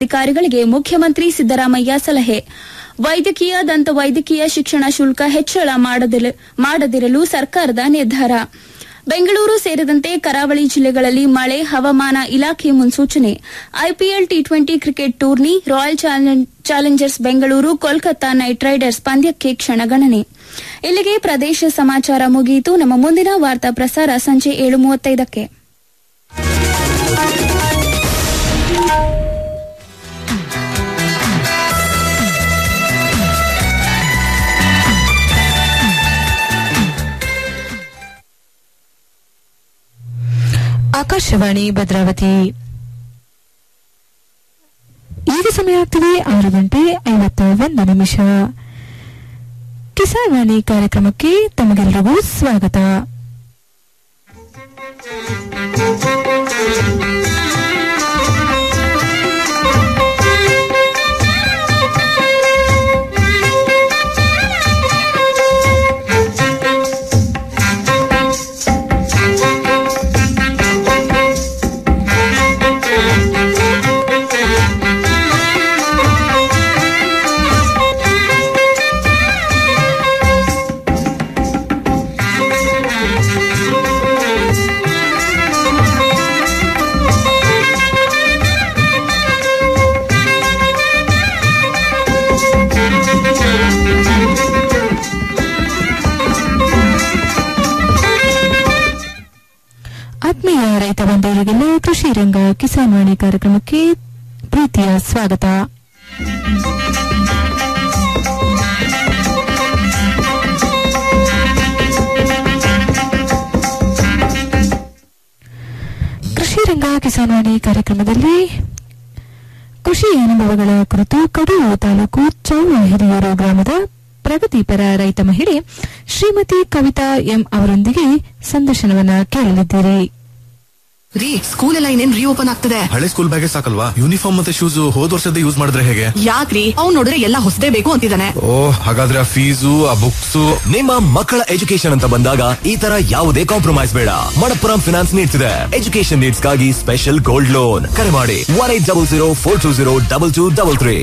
ಅಧಿಕಾರಿಗಳಿಗೆ ಮುಖ್ಯಮಂತ್ರಿ ಸಿದ್ದರಾಮಯ್ಯ ಸಲಹೆ ವೈದ್ಯಕೀಯ ದಂತ ವೈದ್ಯಕೀಯ ಶಿಕ್ಷಣ ಶುಲ್ಕ ಹೆಚ್ಚಳ ಮಾಡದಿರ- ಮಾಡದಿರಲು ಸರ್ಕಾರದ ನಿರ್ಧಾರ ಬೆಂಗಳೂರು ಸೇರಿದಂತೆ ಕರಾವಳಿ ಜಿಲ್ಲೆಗಳಲ್ಲಿ ಮಳೆ ಹವಾಮಾನ ಇಲಾಖೆ ಮುನ್ಸೂಚನೆ IPL T twenty cricket tourney royal ಚಾಲೆಂ- challengers Bengaluru Kolkata knight riders ಪಂದ್ಯಕ್ಕೆ ಕ್ಷಣಗಣನೆ ಇಲ್ಲಿಗೆ ಪ್ರದೇಶ ಸಮಾಚಾರ ಮುಗಿಯಿತು ನಮ್ಮ ಮುಂದಿನ ವಾರ್ತಾ ಪ್ರಸಾರ ಸಂಜೆ ಏಳು ಮೂವತ್ತೈದಕ್ಕೆ ಆಕಾಶವಾಣಿ ಭದ್ರಾವತಿ ಈಗ ಸಮಯ ಆಗ್ತಿದೆ ಆರು ಗಂಟೆ ಐವತ್ತ ಒಂದು ನಿಮಿಷ ಕಿಸಾನ್ ವಾಣಿ ಕಾರ್ಯಕ್ರಮಕ್ಕೆ ತಮಗೆಲ್ಲರಿಗೂ ಸ್ವಾಗತ ಆತ್ಮೀಯ ರೈತ ಬಂಧುಗಳಿಗೆಲ್ಲ ಕೃಷಿ ರಂಗ ಕಿಸಾನ್ ವಾಣಿ ಕಾರ್ಯಕ್ರಮಕ್ಕೆ ಪ್ರೀತಿಯ ಸ್ವಾಗತ ಕೃಷಿ ರಂಗ ಕಿಸಾನ್ ವಾಣಿ ಕಾರ್ಯಕ್ರಮದಲ್ಲಿ ಕೃಷಿ ಅನುಭವಗಳ ಕುರಿತು ಕಡೂರು ತಾಲೂಕು ಚೌಳ ಹಿರಿಯೂರು ಗ್ರಾಮದ ಪ್ರಗತಿಪರ ರೈತ ಮಹಿಳೆ ಶ್ರೀಮತಿ ಕವಿತಾ ಎಂ ಅವರೊಂದಿಗೆ ಸಂದರ್ಶನವನ್ನ ಕೇಳಲಿದ್ದೀರಿ ರೀ ಸ್ಕೂಲ್ ಎಲ್ಲ ಇನ್ನೇನ್ ರೀಓಪನ್ ಆಗ್ತದೆ ಹಳೆ ಸ್ಕೂಲ್ ಬ್ಯಾಗೆ ಸಾಕಲ್ವಾ ಯೂನಿಫಾರ್ಮ್ ಮತ್ತೆ ಶೂಸ್ ಹೋದ್ ವರ್ಷದ ಯೂಸ್ ಮಾಡಿದ್ರೆ ಹೇಗೆ ಯಾಕ್ರಿ ಅವ್ನ್ ನೋಡಿದ್ರೆ ಎಲ್ಲ ಹೊಸದೇ ಬೇಕು ಅಂತಿದ್ದಾನೆ ಓ ಹಾಗಾದ್ರೆ ಆ ಫೀಸು ಆ ಬುಕ್ಸ್ ನಿಮ್ಮ ಮಕ್ಕಳ ಎಜುಕೇಶನ್ ಅಂತ ಬಂದಾಗ ಈ ತರ ಯಾವುದೇ ಕಾಂಪ್ರಮೈಸ್ ಬೇಡ ಮಣಪ್ಪುರಂ ಫಿನಾನ್ಸ್ ನೀಡ್ತಿದೆ ಎಜುಕೇಶನ್ ನೀಡ್ಸ್ ಗಾಗಿ ಸ್ಪೆಷಲ್ ಗೋಲ್ಡ್ ಲೋನ್ ಕರೆ ಮಾಡಿ one eight double zero four two zero double two double three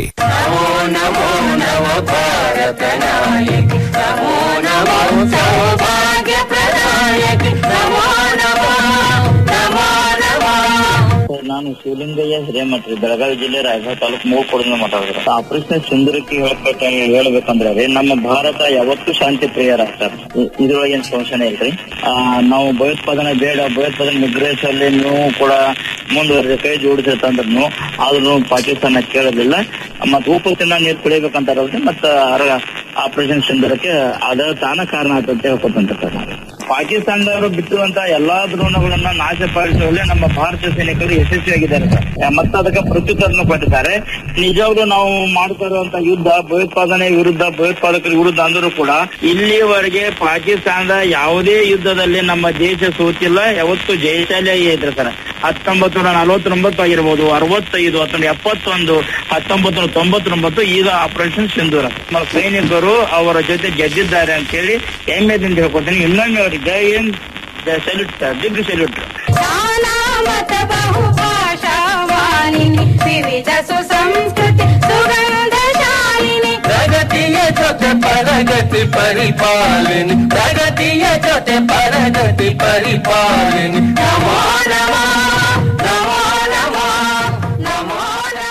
sir, ನಾನು ಶಿವಲಿಂಗಯ್ಯ ಹಿರೇಮಠ್ರಿ ಬೆಳಗಾವಿ ಜಿಲ್ಲೆ ರಾಯಭಾಗ ತಾಲೂಕು ಮೂಳ್ಕೋಡಿಂದ ಮಾತಾಡಿದ್ರೆ ಆಪರೇಷನ್ ಸಿಂಧೂರಕ್ಕೆ ಹೇಳ್ಬೇಕ ಹೇಳ್ಬೇಕಂದ್ರೆ ರೀ ನಮ್ಮ ಭಾರತ ಯಾವತ್ತೂ ಶಾಂತಿ ಪ್ರಿಯ ರಾಷ್ಟ್ರ ಇ- ಇದ್ರೊಳಗೆ ಏನ್ ಸಂಶಯ ಇಲ್ರಿ ಆ, ನಾವು ಭಯೋತ್ಪಾದನೆ ಬೇಡ ಭಯೋತ್ಪಾದನೆ ನಿಗ್ರಹಿಸಲ್ಲಿ ನೀವು ಕೂಡ ಮುಂದುವರೆದ ಕೈ ಜೋಡಿಸಿರ್ತಂದ್ರೂ ಆದ್ರೂ ಪಾಕಿಸ್ತಾನ ಕೇಳಲಿಲ್ಲ ಮತ್ ಉಪತಿನ ನೀರು ಕುಡಿಬೇಕಂತಾರಲ್ರಿ ಮತ್ತ ಆಪರೇಷನ್ ಸಿಂಧೂರಕ್ಕೆ ಅದ ತಾನ ಕಾರಣ ಆಯ್ತು ಅಂತ ಹೇಳ್ಕೊತಂತ ಸರ್ ನಾವು. ಪಾಕಿಸ್ತಾನದವರು ಬಿಟ್ಟಿರುವಂತ ಎಲ್ಲಾ ದ್ರೋಣಗಳನ್ನ ನಾಶಪಡಿಸುವಲ್ಲಿ ನಮ್ಮ ಭಾರತೀಯ ಸೈನಿಕರು ಯಶಸ್ವಿಯಾಗಿದ್ದಾರೆ ಸರ್ ಮತ್ತೆ ಅದಕ್ಕೆ ಪ್ರತ್ಯುತ್ತರನ್ನು ಕೊಟ್ಟಿದ್ದಾರೆ ನಿಜವಾಗ್ಲೂ ನಾವು ಮಾಡ್ತಾ ಇರುವಂತ ಯುದ್ಧ ಭಯೋತ್ಪಾದನೆ ವಿರುದ್ಧ ಭಯೋತ್ಪಾದಕರ ವಿರುದ್ಧ ಅಂದರೂ ಕೂಡ ಇಲ್ಲಿಯವರೆಗೆ ಪಾಕಿಸ್ತಾನದ ಯಾವುದೇ ಯುದ್ಧದಲ್ಲಿ ನಮ್ಮ ದೇಶ ಸೋತಿಲ್ಲ ಯಾವತ್ತು ಜಯಶಾಲಿಯಾಗಿ ಇದ್ರೆ ಸರ್ ಹತ್ತೊಂಬತ್ತು ನೂರ ನಲವತ್ತೊಂಬತ್ತು ಆಗಿರ್ಬೋದು ಅರವತ್ತೈದು ಹತ್ತೊಂದು ಎಪ್ಪತ್ತೊಂದು ಹತ್ತೊಂಬತ್ತು ನೂರ ತೊಂಬತ್ತೊಂಬತ್ತು ಈಗ ಆಪರೇಷನ್ ಸಿಂಧೂರ ನಮ್ಮ ಸೈನಿಕರು ಅವರ ಜೊತೆ ಗೆದ್ದಿದ್ದಾರೆ ಅಂತ ಹೇಳಿ ಹೆಮ್ಮೆದಿಂದ ಹೇಳ್ಕೊತೀನಿ ಇನ್ನೊಮ್ಮೆ ಅವರಿಗೆ ಜೈ ಹಿಂದ್ ಸಲ್ಯೂಟ್ ಸರ್ ದಿಗ್ಗು ಸಲ್ಯೂಟ್ ನಾನಾಮತ ಬಹುಭಾಷಾವಾಣಿನಿ ವಿವಿಧ ಸುಸಂಸ್ಕೃತಿ ಸುಗಂಧಶಾಲಿನಿ ಪ್ರಗತಿಯ ಜೊತೆ ಪರಗತಿ ಪರಿಪಾಲನೆ ಪ್ರಗತಿಯ ಜೊತೆ ಪರಗತಿ ಪರಿಪಾಲನೆ ನಮೋ ನಮೋ ನಮೋ ನಮೋ ನಮೋ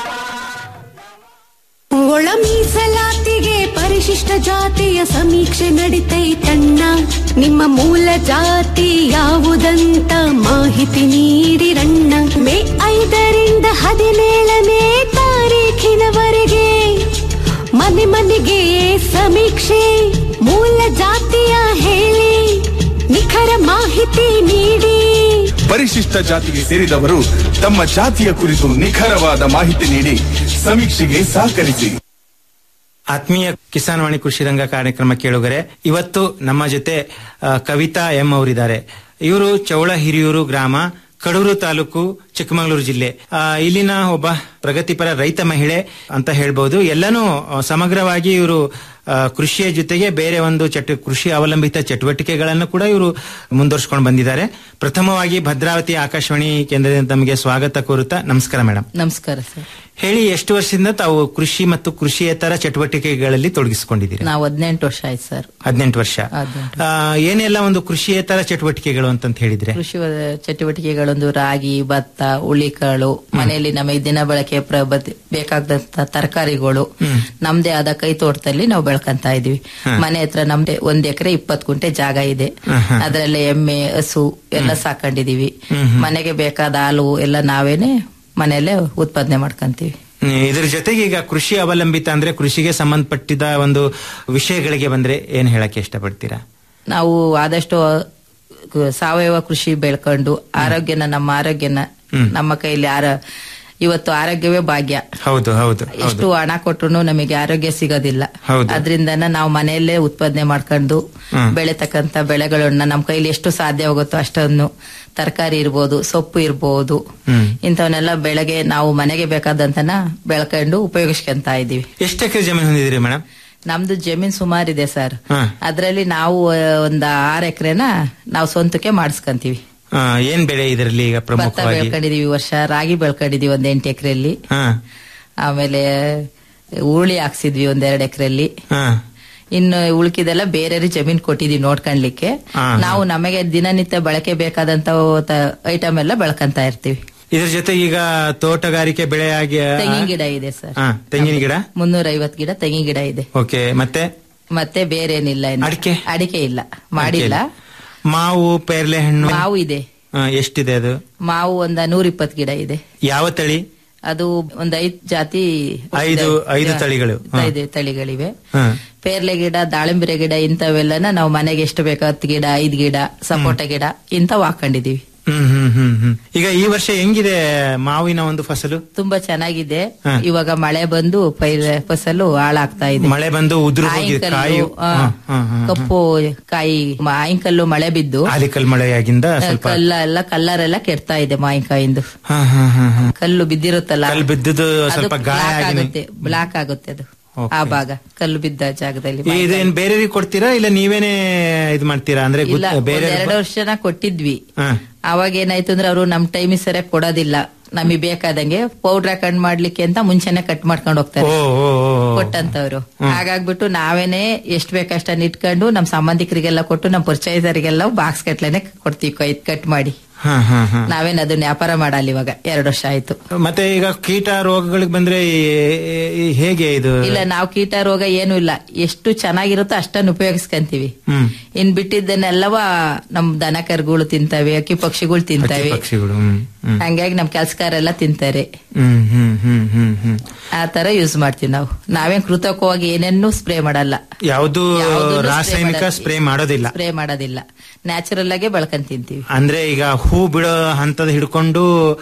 ಒಳ ಮೀಸಲಾತಿಗೆ ಪರಿಶಿಷ್ಟ ಜಾತಿಯ ಸಮೀಕ್ಷೆ ನಡಿತೈತಣ್ಣ ನಿಮ್ಮ ಮೂಲ ಜಾತಿ ಯಾವುದಂತ ಮಾಹಿತಿ ನೀಡಿರಣ್ಣ ಮೇ ಐದರಿಂದ ಹದಿನೇಳನೇ ತಾರೀಖಿನವರೆಗೆ ಮನೆ ಮನೆಗೆ ಸಮೀಕ್ಷೆ ಮೂಲ ಜಾತಿಯ ಹೇಳಿ ನಿಖರ ಮಾಹಿತಿ ನೀಡಿ ಪರಿಶಿಷ್ಟ ಜಾತಿಗೆ ಸೇರಿದವರು ತಮ್ಮ ಜಾತಿಯ ಕುರಿತು ನಿಖರವಾದ ಮಾಹಿತಿ ನೀಡಿ ಸಮೀಕ್ಷೆಗೆ ಸಹಕರಿಸಿ ಆತ್ಮೀಯ ಕಿಸಾನ್ ವಾಣಿ ಕೃಷಿ ರಂಗ ಕಾರ್ಯಕ್ರಮ ಕೇಳುಗರೆ ಇವತ್ತು ನಮ್ಮ ಜೊತೆ ಆ, ಕವಿತಾ ಎಂ ಅವರಿದ್ದಾರೆ ಇವರು ಚೌಳ ಹಿರಿಯೂರು ಗ್ರಾಮ ಕಡೂರು ತಾಲೂಕು ಚಿಕ್ಕಮಗಳೂರು ಜಿಲ್ಲೆ ಆ, ಇಲ್ಲಿನ ಒಬ್ಬ ಪ್ರಗತಿಪರ ರೈತ ಮಹಿಳೆ ಅಂತ ಹೇಳ್ಬಹುದು ಎಲ್ಲನೂ ಆ, ಸಮಗ್ರವಾಗಿ ಇವರು ಆ, ಕೃಷಿಯ ಜೊತೆಗೆ ಬೇರೆ ಒಂದು ಚಟ ಕೃಷಿ ಅವಲಂಬಿತ ಚಟುವಟಿಕೆಗಳನ್ನು ಕೂಡ ಇವರು ಮುಂದುವರ್ಸ್ಕೊಂಡು ಬಂದಿದ್ದಾರೆ ಪ್ರಥಮವಾಗಿ ಭದ್ರಾವತಿ ಆಕಾಶವಾಣಿ ಕೇಂದ್ರದಿಂದ ತಮಗೆ ಸ್ವಾಗತ ಕೋರುತ್ತಾ ನಮಸ್ಕಾರ ಮೇಡಮ್ ನಮಸ್ಕಾರ ಸರ್ ಹೇಳಿ ಎಷ್ಟು ವರ್ಷದಿಂದ ತಾವು ಕೃಷಿ ಮತ್ತು ಕೃಷಿಯೇತರ ಚಟುವಟಿಕೆಗಳಲ್ಲಿ ತೊಡಗಿಸಿಕೊಂಡಿದ್ದೀರಿ ನಾವು ಹದಿನೆಂಟು ವರ್ಷ ಆಯ್ತು ಸರ್ ಹದಿನೆಂಟು ವರ್ಷ ಹದಿನೆಂಟು. ಆ, ಏನೆಲ್ಲ ಒಂದು ಕೃಷಿಯೇತರ ಚಟುವಟಿಕೆಗಳು ಅಂತಂತ ಹೇಳಿದ್ರೆ ಕೃಷಿ ವ- ಚಟುವಟಿಕೆಗಳೊಂದು ರಾಗಿ ಭತ್ತ ಹುಳಿಕಾಳು ಮನೆಯಲ್ಲಿ ನಮಗೆ ದಿನ ಬಳಕೆ ಪ್ರ- ಬದ್- ಬೇಕಾದಂತ ತರಕಾರಿಗಳು ನಮ್ದೇ ಆದ ಕೈ ತೋಟದಲ್ಲಿ ನಾವು ಬೆಳ್ಕಂತ ಇದೀವಿ ಮನೆ ಹತ್ರ ನಮ್ದೇ ಒಂದ್ ಎಕರೆ ಇಪ್ಪತ್ ಗುಂಟೆ ಜಾಗ ಇದೆ ಅದರಲ್ಲಿ ಎಮ್ಮೆ ಹಸು ಎಲ್ಲ ಸಾಕೊಂಡಿದೀವಿ ಮನೆಗೆ ಬೇಕಾದ ಹಾಲು ಎಲ್ಲ ನಾವೇನೆ ಮನೆಯಲ್ಲೇ ಉತ್ಪಾದನೆ ಮಾಡ್ಕಂತೀವಿ ಹ್ಮ್, ಇದ್ರ ಜೊತೆಗೆ ಈಗ ಕೃಷಿ ಅವಲಂಬಿತ ಅಂದ್ರೆ ಕೃಷಿಗೆ ಸಂಬಂಧಪಟ್ಟಿದ ಒಂದು ವಿಷಯಗಳಿಗೆ ಬಂದ್ರೆ ಏನ್ ಹೇಳಕ್ಕೆ ಇಷ್ಟಪಡ್ತೀರಾ ನಾವು ಆದಷ್ಟು ಕ- ಸಾವಯವ ಕೃಷಿ ಬೆಳ್ಕೊಂಡು ಆರೋಗ್ಯನ ನಮ್ಮ ಆರೋಗ್ಯನ ನಮ್ಮ ಕೈಲಿ ಆರ ಇವತ್ತು ಆರೋಗ್ಯವೇ ಭಾಗ್ಯ ಹೌದು ಹೌದು ಹೌದು ಎಷ್ಟು ಹಣ ಕೊಟ್ರು ನಮಗೆ ಆರೋಗ್ಯ ಸಿಗೋದಿಲ್ಲ ಹೌದು. ಅದರಿಂದ ನಾವು ಮನೆಯಲ್ಲೇ ಉತ್ಪಾದನೆ ಮಾಡ್ಕೊಂಡು ಹ್ಮ್. ಬೆಳೆತಕ್ಕಂತ ಬೆಳೆಗಳನ್ನ ನಮ್ಮ ಕೈಲಿ ಎಷ್ಟು ಸಾಧ್ಯವಾಗುತ್ತೋ ಅಷ್ಟನ್ನು ತರಕಾರಿ ಇರ್ಬೋದು ಸೊಪ್ಪು ಇರ್ಬೋದು ಹ್ಮ್ ಇಂಥವನ್ನೆಲ್ಲ ಬೆಳೆಗೆ ನಾವು ಮನೆಗೆ ಬೇಕಾದಂತನ ಬೆಳ್ಕೊಂಡು ಉಪಯೋಗಿಸ್ಕೊಂತ ಇದೀವಿ ಎಷ್ಟು ಎಕರೆ ಜಮೀನು ಹೊಂದಿದ್ದೀರಿ ಮೇಡಮ್ ನಮ್ದು ಜಮೀನ್ ಸುಮಾರಿದೆ ಸರ್ ಹಾ ಅದ್ರಲ್ಲಿ ನಾವು ಆ, ಒಂದ್ ಆರ್ ಎಕರೆನ ನಾವು ಸ್ವಂತಕ್ಕೆ ಮಾಡಿಸ್ಕೊಂತೀವಿ ಆ, ಏನ್ ಬೆಳೆ ಇದರಲ್ಲಿ ಈಗ ಭತ್ತ ಪ್ರಮುಖವಾಗಿ ಬೆಳ್ಕೊಂಡಿದೀವಿ ಈ ವರ್ಷ ರಾಗಿ ಬೆಳ್ಕೊಂಡಿದೀವಿ ಒಂದ್ ಎಂಟು ಎಕರೆಯಲ್ಲಿ ಹಾ ಆಮೇಲೆ ಹುಳಿ ಹಾಕ್ಸಿದ್ವಿ ಒಂದ್ ಎರಡ್ ಎಕರೆಯಲ್ಲಿ ಹಾ ಇನ್ನು ಉಳ್ಕಿದೆಲ್ಲ ಬೇರೆ ಜಮೀನ್ ಕೊಟ್ಟಿದೀವಿ ನೋಡ್ಕೊಳ್ಲಿಕ್ಕೆ ಹಾ, ಹಾ. ನಾವು ನಮಗೆ ದಿನನಿತ್ಯ ಬಳಕೆ ಬೇಕಾದಂತ ಐಟಮ್ ಎಲ್ಲ ಬೆಳ್ಕಂತ ಇರ್ತೀವಿ ಇದ್ರ ಜೊತೆ ಈಗ ತೋಟಗಾರಿಕೆ ಬೆಳೆಯಾಗಿ ತೆಂಗಿನ ಗಿಡ ಇದೆ ಸರ್ ಹಾ ತೆಂಗಿನ ಗಿಡ ಮುನ್ನೂರ ಐವತ್ ಗಿಡ ತೆಂಗಿನ ಗಿಡ ಇದೆ ಓಕೆ ಮತ್ತೆ ಮತ್ತೆ ಬೇರೆ ಏನಿಲ್ಲ ಇನ್ನು. ಅಡಿಕೆ? ಅಡಿಕೆ ಇಲ್ಲ ಮಾಡಿಲ್ಲ ಮಾವು ಪೇರ್ಲೆ ಹಣ್ಣು ಮಾವು ಇದೆ ಆ, ಎಷ್ಟಿದೆ ಅದು ಮಾವು ಒಂದ ನೂರ ಇಪ್ಪತ್ ಗಿಡ ಇದೆ ಯಾವ ತಳಿ ಅದು ಒಂದ್ ಐದ್ ಜಾತಿ ಐದು ಐದು ತಳಿಗಳು ಹಾ. ಐದು ತಳಿಗಳಿವೆ ಹಾ. ಪೇರ್ಲೆ ಗಿಡ ದಾಳಿಂಬರೆ ಗಿಡ ಇಂಥವೆಲ್ಲನ ನಾವು ಮನೆಗೆ ಎಷ್ಟು ಬೇಕೋ ಹತ್ತು ಗಿಡ ಐದ್ ಗಿಡ ಸಪೋಟ ಗಿಡ ಇಂಥವು ಹಾಕೊಂಡಿದೀವಿ ಹ್ಮ್ ಹ್ಮ್ ಹ್ಮ್ ಹ್ಮ್ ಈಗ ಈ ವರ್ಷ ಹೆಂಗಿದೆ ಮಾವಿನ ಒಂದು ಫಸಲು ತುಂಬಾ ಚೆನ್ನಾಗಿದೆ ಹಾ. ಇವಾಗ ಮಳೆ ಬಂದು ಪೈರ ಫಸಲು ಹಾಳಾಗ್ತಾ ಇದೆ ಮಳೆ ಬಂದು ಉದುರು ಹೋಗಿದೆ ಕಾಯಿ ಆಯಿಂಕಲ್ಲು, ಆ, ಹಾ, ಹಾ, ಹಾ. ಕಪ್ಪು ಕಾಯಿ ಮಾಯಿನಕಲ್ಲು ಮಳೆ ಬಿದ್ದು ಆಲಿಕಲ್ ಮಳೆಯಾಗಿಂದ ಸ್ವಲ್ಪ ಕಲ್ಲ ಎಲ್ಲ ಕಲ್ಲರ್ ಎಲ್ಲ ಕೆಡ್ತಾ ಇದೆ ಮಾವಿನಕಾಯಿಂದು ಹಾ ಹಾ ಹಾ ಹಾ ಕಲ್ಲು ಬಿದ್ದಿರುತ್ತಲ್ಲ ಕಲ್ಲು ಬಿದ್ದುದು ಅದು ಸ್ವಲ್ಪ ಗಾಯ ಬ್ಲಾಕ್ ಆಗಿ ಆಗುತ್ತೆ ಬ್ಲಾಕ್ ಆಗುತ್ತೆ ಅದು ಆ ಭಾಗ ಕಲ್ಲು ಬಿದ್ದ ಜಾಗದಲ್ಲಿ ಈ ಇದೇನ್ ಬೇರೆಯವ್ರಿಗೆ ಕೊಡ್ತೀರಾ ಇಲ್ಲ ನೀವೇನೆ ಇದು ಮಾಡ್ತೀರಾ ಅಂದ್ರೆ ಗುತ್- ಇಲ್ಲ ಬೇರೆ ಎರಡು ವರ್ಷನ ಕೊಟ್ಟಿದ್ವಿ ಹಾ. ಅವಾಗ ಏನಾಯ್ತು ಅಂದ್ರೆ ಅವರು ನಮ್ ಟೈಮ್ ಸರಿಯಾಗಿ ಕೊಡೋದಿಲ್ಲ ನಮಗೆ ಬೇಕಾದಂಗೆ ಪೌಡ್ರ್ ಹಾಕೊಂಡ್ ಮಾಡ್ಲಿಕ್ಕೆ ಅಂತ ಮುಂಚೆನೆ ಕಟ್ ಮಾಡ್ಕೊಂಡು ಹೋಗ್ತಾರೆ ಓ ಓ ಓ, ಓ. ಕೊಟ್ಟಂತವ್ರು ಹಾಗಾಗ್ಬಿಟ್ಟು ನಾವೇನೆ ಎಷ್ಟ್ ಬೇಕಷ್ಟನ್ನ ಇಟ್ಕೊಂಡು ನಮ್ ಸಂಬಂಧಿಕರಿಗೆಲ್ಲ ಕೊಟ್ಟು ನಮ್ ಪರಿಚಯದರಿಗೆಲ್ಲ ಬಾಕ್ಸ್ ಕಟ್ಲೆನೆ ಕೊಡ್ತೀವಿ ಕೈ ಕಟ್ ಮಾಡಿ ಹಾ ಹಾ ಹಾ ನಾವೇನ್ ಅದನ್ನ ವ್ಯಾಪಾರ ಮಾಡಲ್ಲ ಇವಾಗ ಎರಡು ವರ್ಷ ಆಯ್ತು ಮತ್ತೆ ಈಗ ಕೀಟ ರೋಗಗಳಿಗೆ ಬಂದ್ರೆ ಈ- ಈ ಹೇಗೆ ಇದು ಇಲ್ಲ ನಾವು ಕೀಟ ರೋಗ ಏನು ಇಲ್ಲ ಎಷ್ಟು ಚೆನ್ನಾಗಿರುತ್ತೋ ಅಷ್ಟನ್ನು ಉಪಯೋಗಿಸ್ಕೊಂತೀವಿ ಹ್ಮ್ ಇನ್ ಬಿಟ್ಟಿದ್ದನ್ನೆಲ್ಲವ ನಮ್ ದನ ಕರುಗಳು ತಿಂತವೆ ಅಕ್ಕಿ ಪಕ್ಷಿಗಳು ಹಕ್ಕಿ ತಿಂತವೆ ಪಕ್ಷಿಗಳು ಹ್ಮ್ ಹ್ಮ್ ಹಂಗಾಗಿ ನಮ್ ಕೆಲ್ಸಗಾರೆಲ್ಲ ತಿಂತಾರೆ ಹ್ಮ್ ಹ್ಮ್ ಹ್ಮ್ ಹ್ಮ್ ಹ್ಮ್ ಆ ತರ ಯೂಸ್ ಮಾಡ್ತೀವಿ ನಾವು ನಾವೇನ್ ಕೃತಕವಾಗಿ ಏನೇನು ಸ್ಪ್ರೇ ಮಾಡಲ್ಲ ಯಾವುದು ಯಾವುದನ್ನೂ spray ರಾಸಾಯನಿಕ ಮಾಡಲ್ಲ. ಸ್ಪ್ರೇ ಮಾಡೋದಿಲ್ಲ ಸ್ಪ್ರೇ ಮಾಡೋದಿಲ್ಲ ನ್ಯಾಚುರಲ್ ಆಗೇ ಬೆಳ್ಕೊಂಡ್ ತಿಂತೀವಿ ಅಂದ್ರೆ ಈಗ ಹೂ ಬಿಡೋ ಹಂತದ ಹಿಡ್ಕೊಂಡು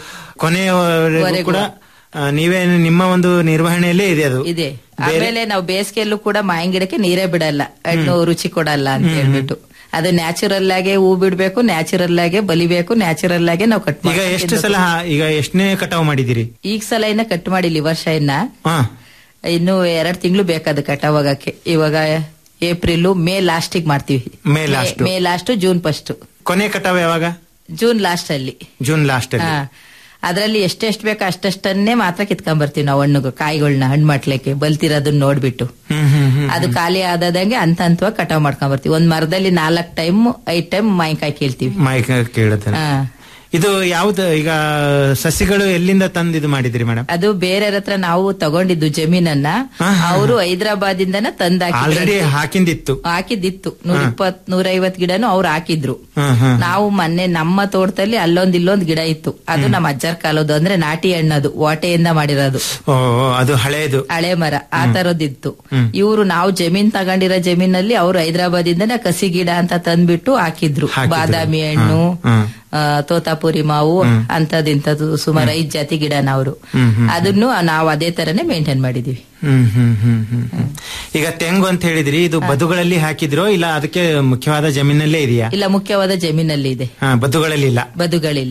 ಕೊನೆಯವರೆಗೂ ವರೆಗೂ. ಕೂಡ ಆ, ನೀವೇ ನಿಮ್ಮ ಒಂದು ನಿರ್ವಹಣೆಯಲ್ಲೇ ಇದೆ ಅದು ಇದೆ ಆಮೇಲೆ ನಾವು ಬೇಸಿಗೆಯಲ್ಲೂ ಕೂಡ ಮಾವಿನ ಗಿಡಕ್ಕೆ ನೀರೇ ಬಿಡಲ್ಲ ಹಣ್ಣು ರುಚಿ ಕೊಡಲ್ಲ ಅಂತ ಹೇಳ್ಬಿಟ್ಟು ಅದು ನ್ಯಾಚುರಲ್ ಆಗೇ ಹೂ ಬಿಡ್ಬೇಕು ನ್ಯಾಚುರಲ್ ಆಗೇ ಬಲಿಬೇಕು ನ್ಯಾಚುರಲ್ ಆಗೇ ನಾವು ಕಟ್ ಈಗ ಎಷ್ಟು ಸಲ ಈಗ ಎಷ್ಟನೇ ಕಟಾವು ಮಾಡಿದಿರಿ ಈಗ ಸಲ ಇನ್ನ ಕಟ್ ಮಾಡಿಲ್ಲ ಈ ವರ್ಷ ಇನ್ನ ಹಾ ಇನ್ನು ಎರಡ್ ತಿಂಗಳು ಬೇಕಾದ ಕಟಾವಾಗಕ್ಕೆ ಇವಾಗ ಏಪ್ರಿಲ್ ಮೇ ಲಾಸ್ಟಿಗೆ ಮಾಡ್ತೀವಿ May last. May last June first ಕೊನೆ ಕಟಾವು ಯಾವಾಗ ಜೂನ್ ಲಾಸ್ಟ್ ಅಲ್ಲಿ ಜೂನ್ ಲಾಸ್ಟ್ ಅಲ್ಲಿ ಹಾ ಅದ್ರಲ್ಲಿ ಎಷ್ಟೆಷ್ಟು ಬೇಕೋ ಅಷ್ಟಷ್ಟನ್ನೇ ಮಾತ್ರ ಕಿತ್ಕೊಂಡ್ ಬರ್ತೀವಿ ನಾವು ಹಣ್ಣು ಕಾಯಿಗಳನ್ನ ಹಣ್ಣು ಮಾಡ್ಲಿಕ್ಕೆ ಬಲ್ತಿರೋದನ್ನ ನೋಡ್ಬಿಟ್ಟು ಹ್ಮ್ ಹ್ಮ್ ಹ್ಮ್ ಅದು ಖಾಲಿ ಆದದಂಗೆ ಹಂತ ಹಂತವಾಗಿ ಕಟಾವ್ ಮಾಡ್ಕೊಂಡ್ ಬರ್ತೀವಿ ಒಂದ್ ಮರದಲ್ಲಿ ನಾಲ್ಕ್ ಟೈಮ್ ಐದ್ ಟೈಮ್ ಮಾವಿನಕಾಯಿ ಕೇಳ್ತೀವಿ ಮೈಕ್ ಕೇಳುತ್ತೆ ಹಾ. ಇದು ಯಾವ್ದು ಈಗ ಸಸಿಗಳು ಎಲ್ಲಿಂದ ತಂದು ಇದು ಮಾಡಿದಿರಿ ಮೇಡಮ್ ಅದು ಬೇರೆಯವ್ರ ಹತ್ರ ನಾವು ತಗೊಂಡಿದ್ದು ಜಮೀನನ್ನ ಅವರು ಹೈದರಾಬಾದ್ ಇಂದನ ಆಲ್ರೆಡಿ ತಂದಾಕಿ ಹಾಕಿಂದಿತ್ತು ಹಾಕಿದ್ದಿತ್ತು ನೂರ ಇಪ್ಪತ್ ನೂರ ಐವತ್ ಗಿಡನು ಅವ್ರು ಹಾಕಿದ್ರು ಹ್ಮ್ ಹ್ಮ್ ನಾವು ಮೊನ್ನೆ ನಮ್ಮ ತೋಟದಲ್ಲಿ ಅಲ್ಲೊಂದ್ ಇಲ್ಲೊಂದ್ ಗಿಡ ಇತ್ತು ಅದು ನಮ್ಮ ಅಜ್ಜರ್ ಕಾಲದ್ದು ಅಂದ್ರೆ ನಾಟಿ ಹಣ್ಣದು ವಾಟೆಯಿಂದ ಮಾಡಿರೋದು ಓ ಓ, ಅದು ಹಳೇದು ಹಳೆ ಮರ ಆ ತರದಿತ್ತು ಇವರು ನಾವು ಜಮೀನ್ ತಗೊಂಡಿರೋ ಜಮೀನಲ್ಲಿ ಅವ್ರು ಹೈದರಾಬಾದ್ ಇಂದನೇ ಕಸಿ ಗಿಡ ಅಂತ ತಂದ್ಬಿಟ್ಟು ಹಾಕಿದ್ರು ಹಾಕಿದ್ರು. ಬಾದಾಮಿ ಹಣ್ಣು ಹ್ಮ್. ಆ, ತೋತಾಪುರಿ ಮಾವು ಅಂತದಿಂತದ್ದು ಸುಮಾರು ಐದ್ ಜಾತಿ ಗಿಡನ ಅವರು ಹ್ಮ್, ಹ್ಮ್. ಅದನ್ನು ನಾವು ಅದೇ ತರನೇ ಮೇಂಟೈನ್ ಮಾಡಿದೀವಿ ಹ್ಮ್ ಹ್ಮ್ ಹ್ಮ್ ಹ್ಮ್ ಹ್ಮ್. ಈಗ ತೆಂಗು ಅಂತ ಹೇಳಿದ್ರಿ ಇದು ಬದುಗಳಲ್ಲಿ ಹಾಕಿದ್ರೋ ಇಲ್ಲ ಅದಕ್ಕೆ ಮುಖ್ಯವಾದ ಜಮೀನಲ್ಲೇ ಇದೆಯಾ ಇಲ್ಲ ಮುಖ್ಯವಾದ ಜಮೀನಲ್ಲಿ ಇದೆ ಹಾ ಬದುಗಳಲ್ಲಿ ಇಲ್ಲ ಬದುಗಳಿಲ್ಲ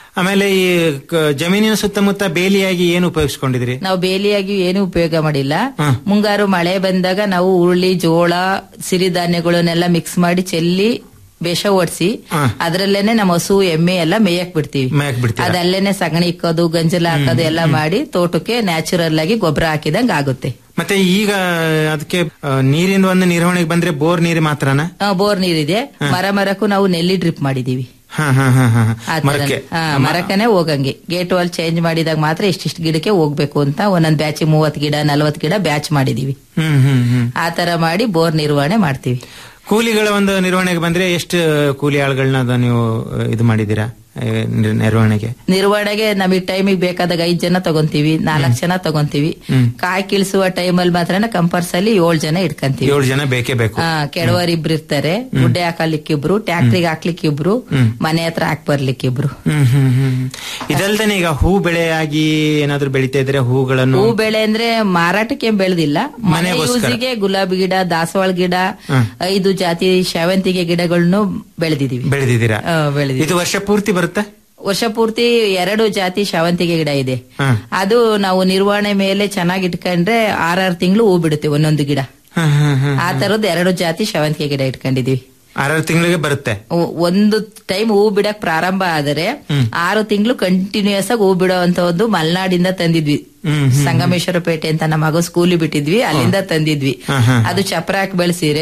ಆಮೇಲೆ ಈ ಕ- ಜಮೀನಿನ ಸುತ್ತಮುತ್ತ ಬೇಲಿಯಾಗಿ ಏನು ಉಪಯೋಗಿಸ್ಕೊಂಡಿದ್ರಿ ನಾವು ಬೇಲಿಯಾಗಿ ಏನು ಉಪಯೋಗ ಮಾಡಿಲ್ಲ ಮುಂಗಾರು ಮಳೆ ಬಂದಾಗ ನಾವು ಉರುಳಿ ಜೋಳ ಸಿರಿಧಾನ್ಯಗಳನ್ನೆಲ್ಲ ಮಿಕ್ಸ್ ಮಾಡಿ ಚೆಲ್ಲಿ ಬೇಷ ಓಡಿಸಿ ಅದ್ರಲ್ಲೇನೆ ನಮ್ಮ ಹಸು ಎಮ್ಮೆ ಎಲ್ಲ ಮೇಯಕ್ ಬಿಡ್ತೀವಿ ಮೇಯಕ್ ಬಿಡ್ತೀರಾ? ಅದಲ್ಲೇನೆ ಸಗಣಿ ಇಕ್ಕೋದು ಗಂಜಲ ಹಾಕೋದು ಎಲ್ಲ ಮಾಡಿ ತೋಟಕ್ಕೆ ನ್ಯಾಚುರಲ್ ಆಗಿ ಗೊಬ್ಬರ ಹಾಕಿದಂಗ ಆಗುತ್ತೆ ಮತ್ತೆ ಈಗ ಅದಕ್ಕೆ ಆ, ನೀರಿನ ಒಂದು ನಿರ್ವಹಣೆಗೆ ಬಂದ್ರೆ ಬೋರ್ ನೀರು ಮಾತ್ರನಾ ಆ, ಬೋರ್ ನೀರಿದೆ ಮರ ಮರಕ್ಕೂ ನಾವು ನೆಲ್ಲಿ ಡ್ರಿಪ್ ಮಾಡಿದೀವಿ ಹಾ ಹಾ ಹಾ ಹಾ ಆ ತರ. ಮರಕ್ಕೆ ಆ, ಮರಕ್ಕನೆ ಹೋಗಂಗೆ ಗೇಟ್ ವಾಲ್ ಚೇಂಜ್ ಮಾಡಿದಾಗ ಮಾತ್ರ ಇಷ್ಟಿಷ್ಟು ಗಿಡಕ್ಕೆ ಹೋಗ್ಬೇಕು ಅಂತ ಒಂದೊಂದ್ ಬ್ಯಾಚ್ ಮೂವತ್ ಗಿಡ ನಲ್ವತ್ ಗಿಡ ಬ್ಯಾಚ್ ಮಾಡಿದೀವಿ ಹ್ಮ್ ಹ್ಮ್ ಹ್ಮ್ ಆ ತರ ಮಾಡಿ ಬೋರ್ ನಿರ್ವಹಣೆ ಮಾಡ್ತೀವಿ ಕೂಲಿಗಳ ಒಂದು ನಿರ್ವಹಣೆಗೆ ಬಂದ್ರೆ ಎಷ್ಟು ಕೂಲಿ ಆಳುಗಳನ್ನ ಅದು ನೀವು ಆ, ಇದು ಮಾಡಿದ್ದೀರಾ ಆ, ನಿರ್- ನಿರ್ವಹಣೆಗೆ ನಿರ್ವಹಣೆಗೆ ನಮಗೆ ಟೈಮಿಗೆ ಬೇಕಾದಾಗ ಐದ್ ಜನ ತಗೊಂತೀವಿ ನಾಲ್ಕ್ ಜನ ತಗೊಂತೀವಿ ಹ್ಮ್. ಕಾಯಿ ಕಿಳಿಸುವ ಟೈಮಲ್ಲಿ ಮಾತ್ರ ಕಂಪಲ್ಸರಿ ಏಳ್ ಜನ ಇಟ್ಕಂತೀವಿ ಏಳು ಜನ ಬೇಕೇ ಬೇಕು ಆ, ಕೆಡವರ್ ಇಬ್ರು ಇರ್ತಾರೆ ಗುಡ್ಡೆ ಹಾಕಲಿಕ್ಕೆ ಇಬ್ರು ಟ್ಯಾಕ್ಟ್ರಿಗೆ ಹಾಕ್ಲಿಕ್ಕೆ ಇಬ್ರು ಮನೆ ಹತ್ರ ಹಾಕ್ ಬರ್ಲಿಕ್ಕೆ ಇಬ್ರು ಹ್ಮ್ ಹ್ಮ್ ಹ್ಮ್ ಹ್ಮ್. ಇದಲ್ದೇನೆ ಈಗ ಹೂ ಬೆಳೆಯಾಗಿ ಏನಾದ್ರು ಬೆಳಿತಾ ಇದ್ರೆ ಹೂಗಳನ್ನು ಹೂ ಬೆಳೆ ಅಂದ್ರೆ ಮಾರಾಟಕ್ಕೆ ಏನ್ ಬೆಳೆದಿಲ್ಲ ಮನೆ ಮನೆಗೋಸ್ಕರ. ಯೂಸಿಗೆ ಗುಲಾಬಿ ಗಿಡ ದಾಸವಾಳ ಗಿಡ ಹ್ಮ್. ಐದು ಜಾತಿ ಶಾವಂತಿಗೆ ಗಿಡಗಳನ್ನು ಬೆಳೆದಿದೀವಿ ಬೆಳೆದಿದ್ದೀರಾ ಆ, ಬೆಳೆದಿದ್ದೀವಿ. ಇದು ವರ್ಷ ಪೂರ್ತಿ ಬರುತ್ತಾ ವರ್ಷ ಪೂರ್ತಿ ಎರಡು ಜಾತಿ ಶಾವಂತಿಗೆ ಗಿಡ ಇದೆ ಹಾ. ಅದು ನಾವು ನಿರ್ವಹಣೆ ಮೇಲೆ ಚೆನ್ನಾಗಿ ಇಟ್ಕೊಂಡ್ರೆ ಆರಾರು ತಿಂಗಳು ಹೂ ಬಿಡುತ್ತೆ ಒಂದೊಂದು ಗಿಡ ಹ್ಮ್ ಹ್ಮ್ ಹ್ಮ್ ಆ ತರದ್ ಎರಡು ಜಾತಿ ಶಾವಂತಿಗೆ ಗಿಡ ಇಟ್ಕೊಂಡಿದೀವಿ ಆರಾರು ತಿಂಗಳಿಗೆ ಬರುತ್ತೆ ಒ- ಒಂದು ಟೈಮ್ ಹೂ ಬಿಡಕ್ ಪ್ರಾರಂಭ ಆದರೆ ಆರು ತಿಂಗಳು ಕಂಟಿನ್ಯೂಸ್ ಆಗಿ ಹೂ ಬಿಡೋ ಅಂತ ಒಂದು ಮಲೆನಾಡಿಂದ ತಂದಿದ್ವಿ ಸಂಗಮೇಶ್ವರ ಪೇಟೆ ಅಂತ ನಮ್ಮ ಮಗ ಸ್ಕೂಲಿಗೆ ಬಿಟ್ಟಿದ್ವಿ ಅಲ್ಲಿಂದ ತಂದಿದ್ವಿ ಹಾ, ಹಾ. ಅದು ಚಪ್ರ ಹಾಕಿ ಬೆಳೆಸಿರೆ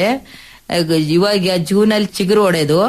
ಇವಾಗ ಜೂನ್ ಅಲ್ಲಿ ಚಿಗುರು ಹೊಡೆದು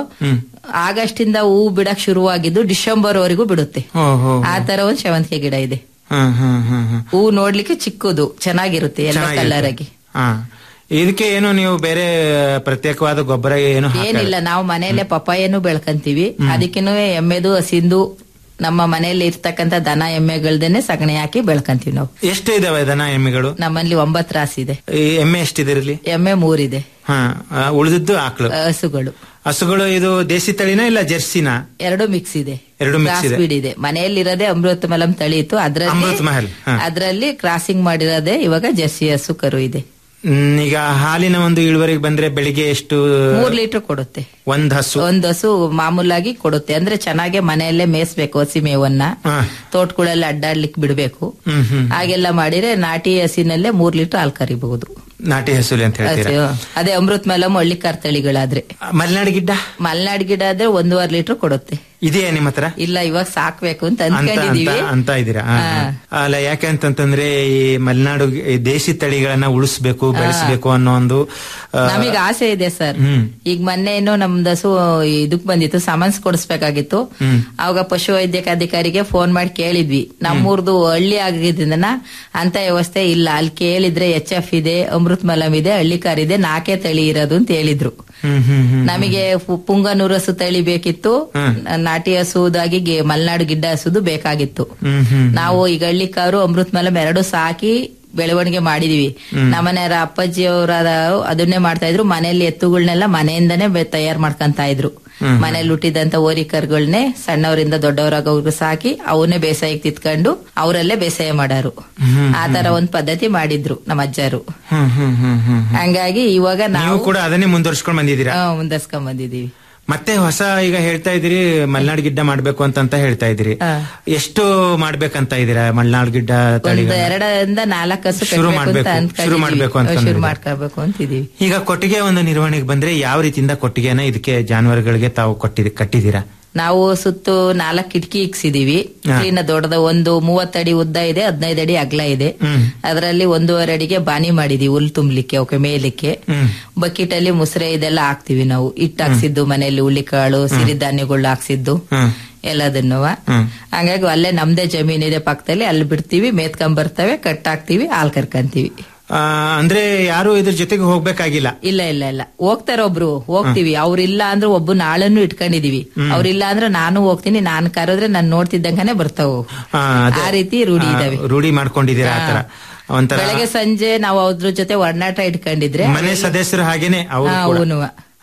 ಆಗಸ್ಟ್ ಇಂದ ಹೂ ಬಿಡಕ್ ಶುರುವಾಗಿದ್ದು ಡಿಸೆಂಬರ್ ವರೆಗೂ ಬಿಡುತ್ತೆ ಓ ಹೋ ಆ ತರ ಒಂದ್ ಸೇವಂತಿಗೆ ಗಿಡ ಇದೆ ಹ್ಮ್ ಹ್ಮ್ ಹ್ಮ್ ಹ್ಮ್ ಹೂ ನೋಡ್ಲಿಕ್ಕೆ ಚಿಕ್ಕದು ಚೆನ್ನಾಗಿರುತ್ತೆ ಎಲ್ಲ ಚೆನ್ನಾಗಿರುತ್ತೆ. ಕಲರ್ ಆಗಿ ಹಾ ಇದಕ್ಕೆ ಏನು ನೀವು ಬೇರೆ ಪ್ರತ್ಯೇಕವಾದ ಗೊಬ್ಬರ ಏನು ಹಾಕಲ್ಲ? ಏನಿಲ್ಲ ನಾವು ಮನೆಯಲ್ಲೇ ಪಪ್ಪಾಯನ್ನು ಬೆಳ್ಕಂತೀವಿ ಅದಕ್ಕಿನೂ ಎಮ್ಮೆದು ಹಸಿಂದು ನಮ್ಮ ಮನೆಯಲ್ಲಿ ಇರ್ತಕ್ಕಂತ ದನ ಎಮ್ಮೆಗಳ್ದೇನೆ ಸಗಣಿ ಹಾಕಿ ಬೆಳ್ಕಂತೀವಿ ನಾವು ಎಷ್ಟು ಇದಾವೆ ದನ ಎಮ್ಮೆಗಳು ನಮ್ಮಲ್ಲಿ ಒಂಬತ್ತು ರಾಸಿದೆ ಈ ಎಮ್ಮೆ ಎಷ್ಟಿದೆ ಇರಲಿ ಎಮ್ಮೆ ಮೂರಿದೆ ಹಾ ಆ, ಉಳಿದಿದ್ದು ಆಕಳು ಹಸುಗಳು ಹಸುಗಳು ಇದು ದೇಸಿ ತಳಿನ ಇಲ್ಲ ಜರ್ಸಿನ ಎರಡು ಮಿಕ್ಸ್ ಇದೆ ಎರಡು mix ಇದೆ. Cross breed ಇದೆ ಮನೆಯಲ್ಲಿರೋದೇ ಅಮೃತ ಮಲಂ ತಳಿ ಇತ್ತು ಅಮೃತ್ ಅದ್ರಲ್ಲಿ ಮಹಲ್ ಹಾ. ಅದ್ರಲ್ಲಿ ಕ್ರಾಸಿಂಗ್ ಮಾಡಿರೋದೇ ಇವಾಗ ಜರ್ಸಿ ಹಸು ಕರು ಇದೆ ಹ್ಮ್, ಈಗ ಹಾಲಿನ ಒಂದು ಇಳುವರಿಗೆ ಬಂದ್ರೆ ಬೆಳಿಗ್ಗೆ ಎಷ್ಟು ಮೂರ್ ಲೀಟರ್ ಕೊಡುತ್ತೆ ಒಂದ್ ಹಸು ಒಂದ್ ಹಸು ಮಾಮೂಲಾಗಿ ಕೊಡುತ್ತೆ ಅಂದ್ರೆ ಚೆನ್ನಾಗೆ ಮನೆಯಲ್ಲೇ ಮೇಯಿಸ್ಬೇಕು ಹಸಿ ಮೇವನ್ನ ತೋಟಗಳಲ್ಲಿ ಅಡ್ಡಾಡ್ಲಿಕ್ಕೆ ಬಿಡ್ಬೇಕು ಹ್ಮ್ ಹ್ಮ್ ಹಾಗೆಲ್ಲ ಮಾಡಿದ್ರೆ ನಾಟಿ ಹಸಿನಲ್ಲೇ ಮೂರ್ ಲೀಟರ್ ಹಾಲು ಕರಿಬಹುದು ನಾಟಿ ಹಸುಲಿ ಅಂತ ಹೇಳ್ತೀರಾ ಅದೇ ಅಮೃತ್ ಮಲಂ ಹಳ್ಳಿಕಾರ್ ತಳಿಗಳಾದ್ರೆ ಮಲೆನಾಡು ಗಿಡ್ಡ ಮಲೆನಾಡ್ ಗಿಡ ಆದ್ರೆ ಒಂದೂವರೆ ಲೀಟರ್ ಕೊಡುತ್ತೆ ಇದೆಯಾ ನಿಮ್ಮ ಹತ್ರ ಇಲ್ಲ ಇವಾಗ ಸಾಕ್ಬೇಕು ಅಂತ ಅಂತ ಅಂತ ಅನ್ಕೊಂಡಿದೀವಿ ಅಂತ ಇದ್ದೀರಾ ಹಾ, ಹಾ. ಅಲ್ಲ ಯಾಕೆ ಅಂತಂತಂದ್ರೆ ಈ ಮಲೆನಾಡು ಈ ದೇಶಿ ತಳಿಗಳನ್ನ ಉಳಿಸ್ಬೇಕು ಬೆಳೆಸಬೇಕು ಅನ್ನೋ ಒಂದು ಆ, ನಮಗೆ ಆಸೆ ಇದೆ ಸರ್ ಹ್ಮ್. ಈಗ ಮೊನ್ನೆ ಏನೋ ನಮ್ದು ಹಸು ಇದಕ್ ಬಂದಿತ್ತು ಸಮನ್ಸ್ ಕೊಡಿಸ್ಬೇಕಾಗಿತ್ತು ಹ್ಮ್. ಅವಾಗ ಪಶು ವೈದ್ಯಕ ಅಧಿಕಾರಿಗೆ ಫೋನ್ ಮಾಡಿ ಕೇಳಿದ್ವಿ ನಮ್ಮೂರ್ದು ಹಳ್ಳಿ ಆಗಿದ್ರಿಂದ ಅಂತ ವ್ಯವಸ್ಥೆ ಇಲ್ಲ ಅಲ್ಲಿ ಕೇಳಿದ್ರೆ ಎಚ್ ಎಫ್ ಇದೆ ಅಮೃತ್ ಮಲಂ ಇದೆ ಹಳ್ಳಿಕಾರ್ ಇದೆ ನಾಲ್ಕೇ ತಳಿ ಇರೋದು ಅಂತ ಹೇಳಿದ್ರು ಹ್ಮ್ ಹ್ಮ್ ಹ್ಮ್ ನಮಗೆ ಪು- ಪುಂಗನೂರು ಹಸು ತಳಿ ಬೇಕಿತ್ತು ಹ್ಮ್. ನಾಟಿ ಹಸುದಾಗಿ ಗೆ- ಮಲೆನಾಡು ಗಿಡ್ಡ ಹಸುದು ಬೇಕಾಗಿತ್ತು ಹ್ಮ್ ಹ್ಮ್ ನಾವು ಈಗ ಹಳ್ಳಿಕಾರು ಅಮೃತ್ ಮಲಂ ಎರಡು ಸಾಕಿ ಬೆಳವಣಿಗೆ ಮಾಡಿದೀವಿ ನಮ್ಮನೆಯವರ ಅಪ್ಪಾಜಿ ಅವರ ಅದನ್ನೇ ಮಾಡ್ತಾ ಇದ್ರು ಮನೆಯಲ್ಲಿ ಎತ್ತುಗಳನ್ನೆಲ್ಲ ಮನೆಯಿಂದನೇ ತಯಾರು ಮಾಡ್ಕೊಂತ ಇದ್ರು ಮನೇಲಿ ಹುಟ್ಟಿದಂತ ಓರಿಕರ್ಗಳನ್ನೇ ಸಣ್ಣವರಿಂದ ದೊಡ್ಡವರಾಗೋರ್ಗು ಸಾಕಿ ಅವನ್ನೇ ಬೇಸಾಯಕ್ಕೆ ತಿತ್ಕೊಂಡು ಅವರಲ್ಲೇ ಬೇಸಾಯ ಮಾಡಾರು ಆ ತರ ಒಂದ್ ಪದ್ಧತಿ ಮಾಡಿದ್ರು ನಮ್ಮ ಅಜ್ಜರು ಹ್ಮ್ ಹ್ಮ್ ಹ್ಮ್ ಹ್ಮ್ ಹಂಗಾಗಿ ಇವಾಗ ನೀವು ನಾವು ಕೂಡ ಅದನ್ನೇ ಮುಂದುವರ್ಸ್ಕೊಂಡ್ ಬಂದಿದ್ದೀರಾ ಮುಂದರ್ಸ್ಕೊಂಡ್ ಬಂದಿದೀವಿ ಮತ್ತೆ ಹೊಸ ಈಗ ಹೇಳ್ತಾ ಇದೀರಿ ಮಲೆನಾಡು ಗಿಡ್ಡ ಮಾಡ್ಬೇಕು ಅಂತ ಹೇಳ್ತಾ ಇದೀರಿ ಹಾ. ಎಷ್ಟು ಮಾಡ್ಬೇಕಂತ ಇದೀರಾ ಮಲೆನಾಡು ಗಿಡ್ಡ ಒಂದ್ ತಳಿಗಳನ್ನ? ಎರಡರಿಂದ ನಾಲ್ಕು ಹಸು ಶುರು ಕಟ್ಬೇಕು ಅಂತ ಮಾಡ್ಬೇಕು, ಅನ್ಕೊಂಡಿದೀವಿ. ಶುರು ಮಾಡ್ಬೇಕು ಅಂತ ಶುರು ಅಂದಿದ್ದೀವಿ. ಮಾಡ್ಕೋಬೇಕು ಅಂತಿದೀವಿ ಈಗ ಕೊಟ್ಟಿಗೆ ಒಂದು ನಿರ್ವಹಣೆಗೆ ಬಂದ್ರೆ ಯಾವ ರೀತಿಯಿಂದ ಕೊಟ್ಟಿಗೆನ ಇದಕ್ಕೆ ಜಾನುವಾರುಗಳಿಗೆ ತಾವು ಕೊಟ್ಟಿದಿ ಕಟ್ಟಿದೀರಾ ನಾವು ಸುತ್ತು ನಾಲ್ಕು ಕಿಟಕಿ ಇಕ್ಸಿದೀವಿ ಹಾ. ಕ್ಲೀನ್ ದೊಡ್ಡದ ಒಂದು ಮೂವತ್ತಡಿ ಉದ್ದ ಇದೆ ಹದಿನೈದು ಅಡಿ ಅಗಲ ಇದೆ ಹ್ಮ್. ಅದರಲ್ಲಿ ಒಂದೂವರೆ ಅಡಿಗೆ ಬಾನಿ ಮಾಡಿದೀವಿ ಹುಲ್ ತುಂಬಲಿಕ್ಕೆ ಅವಕ್ಕೆ ಮೇಯಲಿಕ್ಕೆ ಹ್ಮ್ ಬಕೆಟ್ ಅಲ್ಲಿ ಮುಸ್ರೆ ಇದೆಲ್ಲ ಹಾಕ್ತಿವಿ ನಾವು ಹಿಟ್ಟು ಹಾಕ್ಸಿದ್ದು ಮನೆಯಲ್ಲಿ ಹುಳ್ಳಿಕಾಳು ಸಿರಿಧಾನ್ಯಗಳು ಹಾಕ್ಸಿದ್ದು ಹ್ಮ್ ಎಲ್ಲದನ್ನು ಹ್ಮ್. ಹಂಗಾಗಿ ಅಲ್ಲೇ ನಮ್ದೇ ಜಮೀನ್ ಇದೆ ಪಕ್ಕದಲ್ಲಿ ಅಲ್ಲಿ ಬಿಡ್ತೀವಿ ಮೇತ್ಕೊಂಡ್ ಬರ್ತವೆ ಕಟ್ ಹಾಕ್ತಿವಿ ಹಾಲ್ ಕರ್ಕಂತೀವಿ ಆ, ಅಂದ್ರೆ ಯಾರು ಇದ್ರ ಜೊತೆಗೆ ಹೋಗ್ಬೇಕಾಗಿಲ್ಲ ಇಲ್ಲ ಇಲ್ಲ ಇಲ್ಲ ಹೋಗ್ತಾರ ಒಬ್ರು ಹೋಗ್ತಿವಿ ಅವ್ರಿಲ್ಲ ಅಂದ್ರೆ ಒಬ್ಬ ನಾಳನ್ನು ಇಟ್ಕೊಂಡಿದೀವಿ ಅವ್ರಿಲ್ಲ ಅಂದ್ರೆ ನಾನು ಹೋಗ್ತೀನಿ ನಾನ್ ಕರೆದ್ರೆ ನಾನ್ ನೋಡ್ತಿದ್ದಂಗನೆ ಬರ್ತಾವು ಆ, ಅದೇ. ಆ ರೀತಿ ರೂಢಿ ಆ, ಇದಾವೆ ರೂಢಿ ಮಾಡ್ಕೊಂಡಿದ್ದೀರಾ ಆತರ ಒಂಥರ ಬೆಳಗ್ಗೆ ಸಂಜೆ ನಾವು ಅದ್ರ ಜೊತೆ ಒಡನಾಟ ಇಟ್ಕೊಂಡಿದ್ರೆ ಮನೆ ಸದಸ್ಯರು ಹಾಗೇನೆ ಅವರು ಹಾ, ಕೂಡ. ಅವ್ನುವ.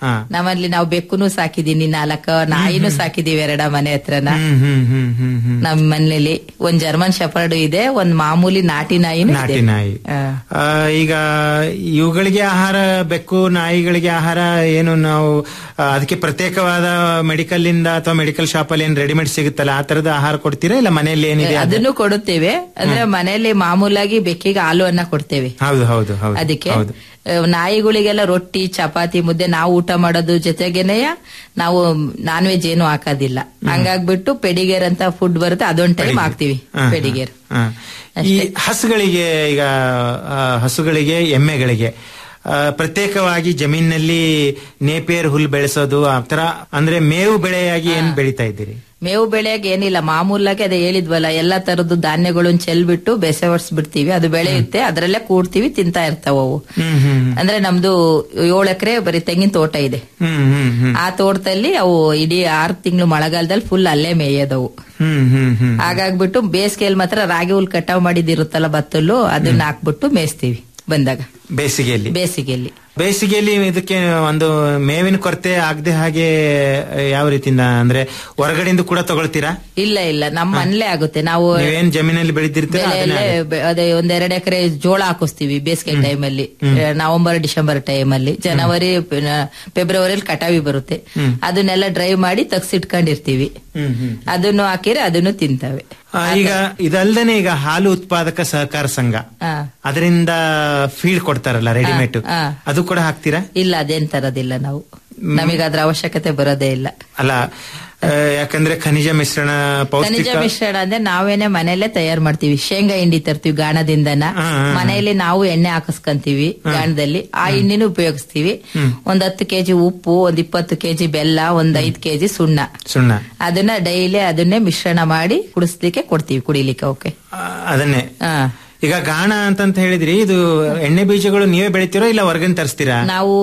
ಹಾ. ನಮ್ಮಲ್ಲಿ ನಾವು ಬೆಕ್ಕುನು ಸಾಕಿದೀನಿ ನಾಲ್ಕ ನಾಯಿನೂ ಸಾಕಿದೀವಿ ಎರಡ ಮನೆ ಹತ್ರನ ಹ್ಮ್ ಹ್ಮ್ ಹ್ಮ್ ಹ್ಮ್ ಹ್ಮ್ ನಮ್ಮ ಮನೇಲಿ ಒಂದ್ ಜರ್ಮನ್ ಶೆಪರ್ಡ್ ಇದೆ ಒಂದ್ ಮಾಮೂಲಿ ನಾಟಿ ನಾಯಿನೂ ಇದೆ ನಾಟಿ ನಾಯಿ ಆ. ಆ, ಈಗ ಇವುಗಳಿಗೆ ಆಹಾರ ಬೆಕ್ಕು ನಾಯಿಗಳಿಗೆ ಆಹಾರ ಏನು ನಾವು ಆ, ಅದಕ್ಕೆ ಪ್ರತ್ಯೇಕವಾದ ಮೆಡಿಕಲ್ ಇಂದ ಅಥವಾ ಮೆಡಿಕಲ್ ಶಾಪ್ ಅಲ್ಲಿ ಏನ್ ರೆಡಿಮೇಡ್ ಸಿಗುತ್ತಲ್ಲ ಆ ತರದ ಆಹಾರ ಕೊಡ್ತೀರಾ ಇಲ್ಲ ಮನೆಯಲ್ಲಿ ಏನಿದೆ ಅದು? ಅದನ್ನು ಕೊಡುತ್ತೇವೆ ಅಂದ್ರೆ ಮನೆಯಲ್ಲಿ ಮಾಮೂಲಾಗಿ ಬೆಕ್ಕಿಗೆ ಹಾಲು ಅನ್ನ ಕೊಡ್ತೇವೆ ಹೌದು ಹೌದು ಹೌದು ಅದಕ್ಕೆ ಹೌದು ಆ, ನಾಯಿಗಳಿಗೆಲ್ಲ ರೊಟ್ಟಿ ಚಪಾತಿ ಮುದ್ದೆ ನಾವು ಊಟ ಮಾಡೋದು ಜೊತೆಗೇನೆಯ ನಾವು ನಾನ್ ವೆಜ್ ಏನು ಹಾಕೋದಿಲ್ಲ ಹಂಗಾಗ್ಬಿಟ್ಟು ಪೆಡಿಗೇರ್ ಅಂತ ಫುಡ್ ಬರುತ್ತೆ ಅದೊಂದ್ ಟೈಮ್ ಹಾಕ್ತಿವಿ ಹಾ, ಹಾ, ಪೆಡಿಗೇರ್ ಹಾ. ಈ ಹಸುಗಳಿಗೆ ಈಗ ಆ, ಹಸುಗಳಿಗೆ ಎಮ್ಮೆಗಳಿಗೆ ಆ, ಪ್ರತ್ಯೇಕವಾಗಿ ಜಮೀನಿನಲ್ಲಿ ನೇಪಿಯರ್ ಹುಲ್ ಬೆಳೆಸೋದು ಆ ತರ ಅಂದ್ರೆ ಮೇವು ಬೆಳೆಯಾಗಿ ಏನ್ ಬೆಳಿತಾ ಇದ್ದೀರಿ ಮೇವು ಬೆಳೆಯಾಗ ಏನಿಲ್ಲ ಮಾಮೂಲಾಗಿ ಅದೇ ಹೇಳಿದ್ವಲ್ಲ ಎಲ್ಲಾ ತರದ್ದು ಧಾನ್ಯಗಳನ್ನ ಚೆಲ್ಬಿಟ್ಟು ಬೆಸೆ ಬಿಡ್ತೀವಿ ಅದು ಬೆಳೆಯುತ್ತೆ ಅದ್ರಲ್ಲೇ ಕೂಡ್ತೀವಿ ತಿಂತಾ ಇರ್ತಾವ ಅವು ಹ್ಮ್ ಹ್ಮ್ ಅಂದ್ರೆ ನಮ್ದು ಏಳು ಎಕರೆ ಬರೀ ತೆಂಗಿನ ತೋಟ ಇದೆ ಹ್ಮ್ ಹ್ಮ್ ಹ್ಮ್ ಆ ತೋಟದಲ್ಲಿ ಅವು ಇಡೀ ಆರು ತಿಂಗಳು ಮಳೆಗಾಲದಲ್ಲಿ ಫುಲ್ ಅಲ್ಲೇ ಮೇಯೋದವು ಹ್ಮ್ ಹ್ಮ್ ಹ್ಮ್ ಹಾಗಾಗ್ಬಿಟ್ಟು ಬೇಸಿಗೆಯಲ್ಲಿ ಮಾತ್ರ ರಾಗಿ ಹುಲ್ ಕಟಾವ್ ಮಾಡಿದಿರುತ್ತಲ್ಲ ಬತ್ತಲು ಅದನ್ನ ಹಾಕ್ಬಿಟ್ಟು ಮೇಯಿಸ್ತೀವಿ ಬಂದಾಗ ಬೇಸಿಗೆಯಲ್ಲಿ ಬೇಸಿಗೆಯಲ್ಲಿ ಬೇಸಿಗೆಯಲ್ಲಿ ಇದಕ್ಕೆ ಒಂದು ಮೇವಿನ ಕೊರತೆ ಆಗದೆ ಹಾಗೆ ಯಾವ ರೀತಿಯಿಂದ ಅಂದ್ರೆ ಹೊರಗಡೆಯಿಂದ ಕೂಡ ತಗೊಳ್ತೀರಾ ಇಲ್ಲ ಇಲ್ಲ ನಮ್ಮ ಮನೇಲೆ ಆಗುತ್ತೆ ನಾವು ನೀವೇನ್ ಜಮೀನಲ್ಲಿ ಬೆಳೆದಿರ್ತೀರಾ ಅದನ್ನೇ ಬೆಳೆಯಲ್ಲೇ ಬೆ- ಅದೇ ಒಂದೆರಡು ಎಕರೆ ಜೋಳ ಹಾಕಿಸ್ತೀವಿ ಬೇಸಿಗೆ ಟೈಮಲ್ಲಿ ನವೆಂಬರ್ ಡಿಸೆಂಬರ್ ಟೈಮಲ್ಲಿ ಜನವರಿ ಫೆಬ್ರವರಿಯಲ್ಲಿ ಕಟಾವಿ ಬರುತ್ತೆ ಅದನ್ನೆಲ್ಲ ಡ್ರೈ ಮಾಡಿ ತಗ್ಸಿಟ್ಕೊಂಡಿರ್ತೀವಿ ಹ್ಮ್ ಹ್ಮ್ ಅದನ್ನು ಹಾಕಿದ್ರೆ ಅದನ್ನು ತಿಂತವೆ ಆ, ಈಗ ಇದಲ್ದೇನೆ ಈಗ ಹಾಲು ಉತ್ಪಾದಕ ಸಹಕಾರ ಸಂಘ ಆ. ಅದರಿಂದ ಫೀಡ್ ಕೊಡ್ತಾರಲ್ಲ ರೆಡಿಮೇಡ್ ಆ. ಅದು ಕೂಡ ಹಾಕ್ತೀರಾ ಇಲ್ಲ ಅದೇನ್ ತರೋದಿಲ್ಲ ನಾವು ನಮಗೆ ಅದ್ರ ಅವಶ್ಯಕತೆ ಬರೋದೇ ಇಲ್ಲ ಅಲ್ಲ ಆ, ಯಾಕಂದ್ರೆ ಖನಿಜ ಮಿಶ್ರಣ ಖನಿಜ ಪೌಷ್ಟಿಕ ಮಿಶ್ರಣ ಅಂದ್ರೆ ನಾವೇನೆ ಮನೆಯಲ್ಲೇ ತಯಾರು ಮಾಡ್ತೀವಿ ಶೇಂಗಾ ಹಿಂಡಿ ತರ್ತೀವಿ ಗಾಣದಿಂದನ ಹಾ, ಹಾ, ಹಾ. ಮನೆಯಲ್ಲಿ ನಾವು ಎಣ್ಣೆ ಹಾಕಿಸ್ಕೊಂತೀವಿ ಗಾಣದಲ್ಲಿ ಆ ಎಣ್ಣೆನೂ ಉಪಯೋಗಿಸ್ತೀವಿ ಒಂದ್ ಹತ್ತು ಕೆಜಿ ಉಪ್ಪು ಒಂದ್ ಇಪ್ಪತ್ತು ಕೆಜಿ ಬೆಲ್ಲ ಒಂದ್ ಐದ್ ಕೆಜಿ ಸುಣ್ಣ ಸುಣ್ಣ ಅದನ್ನ ಡೈಲಿ ಅದನ್ನೇ ಮಿಶ್ರಣ ಮಾಡಿ ಕುಡಿಸ್ಲಿಕ್ಕೆ ಕೊಡ್ತೀವಿ ಕುಡಿಲಿಕ್ಕೆ ಓಕೆ ಆ, ಅದನ್ನೇ ಹಾ ಈಗ ಗಾಣ ಅಂತಂತ ಹೇಳಿದ್ರಿ ಇದು ಎಣ್ಣೆ ಬೀಜಗಳು ನೀವೇ ಬೆಳಿತೀರೋ ಇಲ್ಲ ಹೊರಗಿನ ತರಿಸ್ತೀರಾ ನಾವು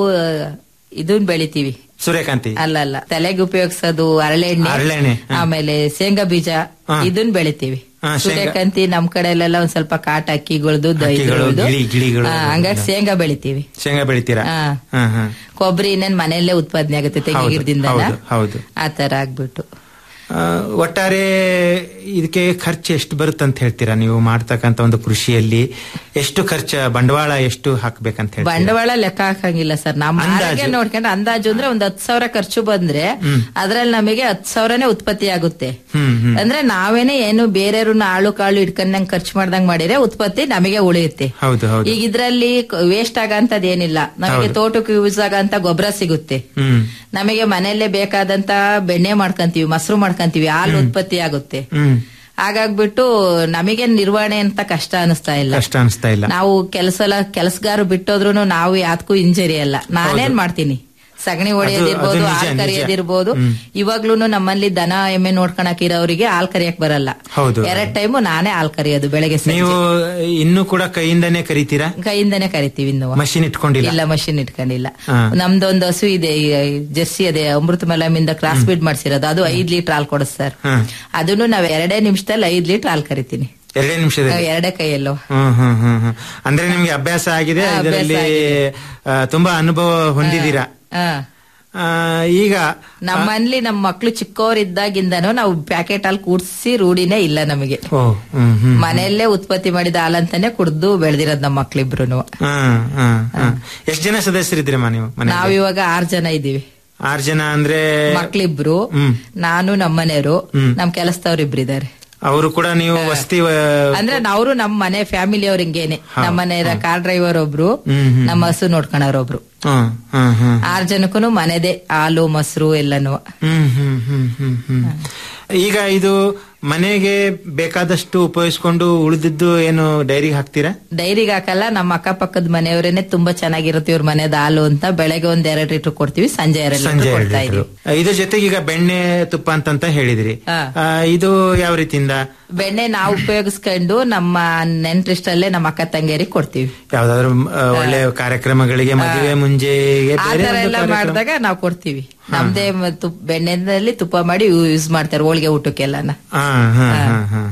ಇದನ್ ಬೆಳಿತೀವಿ ಸೂರ್ಯಕಾಂತಿ ಅಲ್ಲ ಅಲ್ಲ ತಲೆಗೆ ಉಪಯೋಗಿಸೋದು ಹರಳೆಣ್ಣೆ ಹರಳೆಣ್ಣೆ, ಹಾ. ಆಮೇಲೆ ಶೇಂಗಾ ಬೀಜ ಹಾ. ಇದನ್ ಬೆಳಿತೀವಿ ಹಾ, ಶೇಂಗಾ- ಸೂರ್ಯಕಾಂತಿ ನಮ್ ಕಡೆಯಲ್ಲೆಲ್ಲ ಒಂದ್ ಸ್ವಲ್ಪ ಕಾಟ ಅಕ್ಕಿಗಳದು ಅಕ್ಕಿಗಳು, ಗಿಳಿ- ಗಿಳಿಗಳು ಹಂಗಾಗಿ ಶೇಂಗಾ ಬೆಳಿತೀವಿ ಶೇಂಗಾ ಬೆಳಿತೀರಾ ಹಾ. ಹಾ ಹಾ ಕೊಬ್ಬರಿ ಇನ್ನೇನ್ ಮನೆಯಲ್ಲೇ ಉತ್ಪಾದನೆ ಆಗುತ್ತೆ ತೆಂಗಿ ಹೌದು, ಗಿಡದಿಂದ ಹೌದು, ಹೌದು. ಆ ತರ ಆಗ್ಬಿಟ್ಟು ಆ, ಒಟ್ಟಾರೆ ಇದಕ್ಕೆ ಖರ್ಚು ಎಷ್ಟು ಬರುತ್ತೆ ಅಂತ ಹೇಳ್ತೀರಾ ನೀವು ಮಾಡ್ತಕ್ಕಂತ ಒಂದು ಕೃಷಿಯಲ್ಲಿ ಎಷ್ಟು ಖರ್ಚು ಬಂಡವಾಳ ಎಷ್ಟು ಹಾಕ್ಬೇಕಂತ ಹೇಳ್ತೀರಾ ಬಂಡವಾಳ ಲೆಕ್ಕ ಹಾಕಂಗಿಲ್ಲ ಸರ್ ನಮ್ಮ ಅಂದಾಜು. ಆರೋಗ್ಯ ನೋಡ್ಕೊಂಡ್ರೆ ಅಂದಾಜು ಅಂದ್ರೆ ಒಂದ್ ಹತ್ ಸಾವಿರ ಖರ್ಚು ಬಂದ್ರೆ ಅದ್ರಲ್ಲಿ ನಮಗೆ ಹತ್ ಸಾವಿರನೇ ಉತ್ಪತ್ತಿ ಆಗುತ್ತೆ ಹ್ಮ್ ಹ್ಮ್ ಅಂದ್ರೆ ನಾವೇನೆ ಏನು ಬೇರೆಯವ್ರನ್ನ ಆಳು ಕಾಳು ಇಟ್ಕೊಂಡಂಗ್ ಖರ್ಚು ಮಾಡ್ದಂಗ್ ಮಾಡಿದ್ರೆ ಉತ್ಪತ್ತಿ ನಮಗೆ ಉಳಿಯುತ್ತೆ ಹೌದು ಹೌದು ಈಗ ಇದ್ರಲ್ಲಿ ವೇಸ್ಟ್ ಆಗಂತದ್ ಏನಿಲ್ಲ ನಮಗೆ ಹೌದು. ತೋಟಕ್ಕೆ ಯೂಸ್ ಆಗಂತ ಗೊಬ್ಬರ ಸಿಗುತ್ತೆ ಹ್ಮ್ ನಮಗೆ ಮನೆಯಲ್ಲೇ ಬೇಕಾದಂತ ಬೆಣ್ಣೆ ಮಾಡ್ಕಂತೀವಿ ಮೊಸರು ಮಾಡ್ಕಂತೀವಿ ಹಾಲು ಉತ್ಪತ್ತಿ ಆಗುತ್ತೆ ಹ್ಮ್ ಹಾಗಾಗ್ಬಿಟ್ಟು ನಮಗೆ ನಿರ್ವಹಣೆ ಅಂತ ಕಷ್ಟ ಅನಿಸ್ತಾ ಇಲ್ಲ ಕಷ್ಟ ಅನಿಸ್ತಾ ಇಲ್ಲ ನಾವು ಕೆಲಸ ಕೆಲಸಗಾರ ಬಿಟ್ಟೋದ್ರು ನಾವು ಯಾವ್ದಕ್ಕೂ ಇಂಜರಿ ಅಲ್ಲ ನಾನೇನ್ ಮಾಡ್ತೀನಿ ಸಗಣಿ ಹೊಡೆಯೋದಿರ್ಬೋದು ಅದು ನಿಜ, ಹಾಲ್ ನಿಜ. ಕರಿಯೋದಿರ್ಬೋದು ಇವಾಗ್ಲೂ ನಮ್ಮಲ್ಲಿ ದನ ಎಮ್ಮೆ ನೋಡ್ಕೊಳಕ್ ಇರೋರಿಗೆ ಹಾಲ್ ಕರಿಯಕ್ ಬರಲ್ಲ ಹೌದು. ಎರಡ್ ಟೈಮು ನಾನೇ ಹಾಲ್ ಕರಿಯೋದು ಬೆಳಗ್ಗೆ ಸಂಜೆ. ನೀವು ಇನ್ನೂ ಕೂಡ ಕೈಯಿಂದನೇ ಕರಿತೀರಾ ಕೈಯಿಂದನೇ ಕರಿತೀವಿ ಇನ್ನು ಮಷಿನ್ ಇಟ್ಕೊಂಡಿಲ್ಲ ಇಲ್ಲ ಮಷಿನ್ ಇಟ್ಕೊಂಡಿಲ್ಲ ಹಾ. ನಮ್ದೊಂದು ಹಸು ಇದೆ ಈ ಜರ್ಸಿ ಅದೇ ಅಮೃತ ಮಲಮಿಂದ ಕ್ರಾಸ್ ಬೀಡ್ ಮಾಡ್ಸಿರೋದು ಅದು ಐದ್ ಲೀಟರ್ ಹಾಲ್ ಕೊಡುತ್ತೆ ಸರ್ ಹಾ. ಅದನ್ನು ನಾವ್ ಎರಡೇ ನಿಮಿಷದಲ್ಲಿ ಐದ್ ಲೀಟರ್ ಹಾಲ್ ಕರಿತೀನಿ ಎರಡೇ ನಿಮಿಷದಲ್ಲಿ ಎರಡೇ ಕೈಯಲ್ಲೋ ಹ್ಮ್ ಹ್ಮ್ ಹಮ್ ಹಮ್ ಅಂದ್ರೆ ನಿಮ್ಗೆ ಅಭ್ಯಾಸ ಆಗಿದೆ ಹಾ, ಅಭ್ಯಾಸ ಇದರಲ್ಲಿ ಆಗಿದೆ. ಆ, ತುಂಬಾ ಅನುಭವ ಹೊಂದಿದ್ದೀರಾ ಹಾ ಆ, ಈಗ ನಮ್ಮಲ್ಲಿ ನಮ್ಮ ಮಕ್ಳು ಚಿಕ್ಕವರಿದ್ದಾಗಿಂದನೂ ನಾವು ಪ್ಯಾಕೆಟ್ ಹಾಲು ಕೂಡ್ಸಿ ರೂಢಿನೇ ಇಲ್ಲ ನಮಗೆ ಓ ಹ್ಮ್ ಹ್ಮ್ ಮನೆಯಲ್ಲೇ ಉತ್ಪತ್ತಿ ಮಾಡಿದ ಹಾಲಂತಾನೆ ಕುಡ್ದು ಬೆಳೆದಿರೋದ್ ನಮ್ಮ ಮಕ್ಳಿಬ್ರು ಹಾ ಹಾ ಹಾ ಎಷ್ಟ್ ಜನ ಸದಸ್ಯರಿದ್ದೀರಮ್ಮ ನೀವು ಮನೆ ನಾವಿವಾಗ ಆರ್ ಜನ ಇದೀವಿ ಆರ್ ಜನ ಅಂದ್ರೆ ಮಕ್ಳಿಬ್ರು ಹ್ಮ್. ನಾನು ನಮ್ಮನೆಯವರು ಹ್ಮ್. ನಮ್ ಕೆಲಸದವ್ರು ಇಬ್ರಿದ್ದಾರೆ ಅವರು ಕೂಡ ನೀವು ವಸತಿ ವ- ಅಂದ್ರೆ ಅವರು ನಮ್ಮ ಮನೆ ಫ್ಯಾಮಿಲಿ ಅವ್ರ ಹಿಂಗೇನೆ ನಮ್ಮ ಮನೆಯ ಕಾರ್ ಡ್ರೈವರ್ ಒಬ್ರು ಹ್ಮ್, ಹ್ಮ್. ನಮ್ಮ ಹಸು ನೋಡ್ಕೊಳೋರ್ ಒಬ್ರು ಹ್ಮ್ ಹ್ಮ್ ಹ್ಮ್ ಆರ್ ಜನಕ್ಕೂ ಮನೆದೇ ಹಾಲು ಮೊಸರು ಎಲ್ಲಾನು ಹ್ಮ್ ಹ್ಮ್ ಹ್ಮ್ ಹ್ಮ್ ಹ್ಮ್ ಈಗ ಇದು ಮನೆಗೆ ಬೇಕಾದಷ್ಟು ಉಪಯೋಗಿಸ್ಕೊಂಡು ಉಳಿದಿದ್ದು ಏನು ಡೈರಿಗೆ ಹಾಕ್ತೀರಾ ಡೈರಿಗೆ ಹಾಕಲ್ಲ ನಮ್ಮ ಅಕ್ಕಪಕ್ಕದ ಮನೆಯವರೇನೆ ತುಂಬಾ ಚೆನ್ನಾಗಿರುತ್ತೆ ಇವ್ರ ಮನೆದ ಹಾಲು ಅಂತ ಬೆಳಗ್ಗೆ ಒಂದ್ ಎರಡ್ ಲೀಟರ್ ಕೊಡ್ತೀವಿ ಸಂಜೆ ಎರಡ್ ಸಂಜೆ ಲೀಟರ್ ಎರಡು ಕೊಡ್ತಾ ಲೀಟ್ರು. ಇದೀವಿ ಇದ್ರ ಜೊತೆಗೆ ಈಗ ಬೆಣ್ಣೆ ತುಪ್ಪ ಅಂತಂತ ಹೇಳಿದಿರಿ ಹಾ. ಆ, ಇದು ಯಾವ ರೀತಿಯಿಂದ ಬೆಣ್ಣೆ ನಾವು ಉಪಯೋಗಿಸ್ಕೊಂಡು ನಮ್ಮ ನೆಂಟ್ರಿಷ್ಟಲ್ಲೇ ನಮ್ಮ ಅಕ್ಕ ತಂಗಿಯರಿಗೆ ಕೊಡ್ತೀವಿ ಯಾವ್ದಾದ್ರು ಆ, ಒಳ್ಳೆ ಕಾರ್ಯಕ್ರಮಗಳಿಗೆ ಮದುವೆ ಮುಂಜೆಗೆ ಆ ಬೇರೆ ತರ ಒಂದು ಎಲ್ಲ ಕಾರ್ಯಕ್ರಮ? ಮಾಡಿದಾಗ ನಾವು ಕೊಡ್ತೀವಿ ನಮ್ದೇ ಮ- ತುಪ್ಪ ಬೆಣ್ಣೆನಲ್ಲಿ ತುಪ್ಪ ಮಾಡಿ ಯೂಸ್ ಮಾಡ್ತಾರೆ ಹೋಳಿಗೆ ಊಟಕ್ಕೆಲ್ಲನ ಹಾ ಹಾ ಹಾ ಹಾ ಹಾ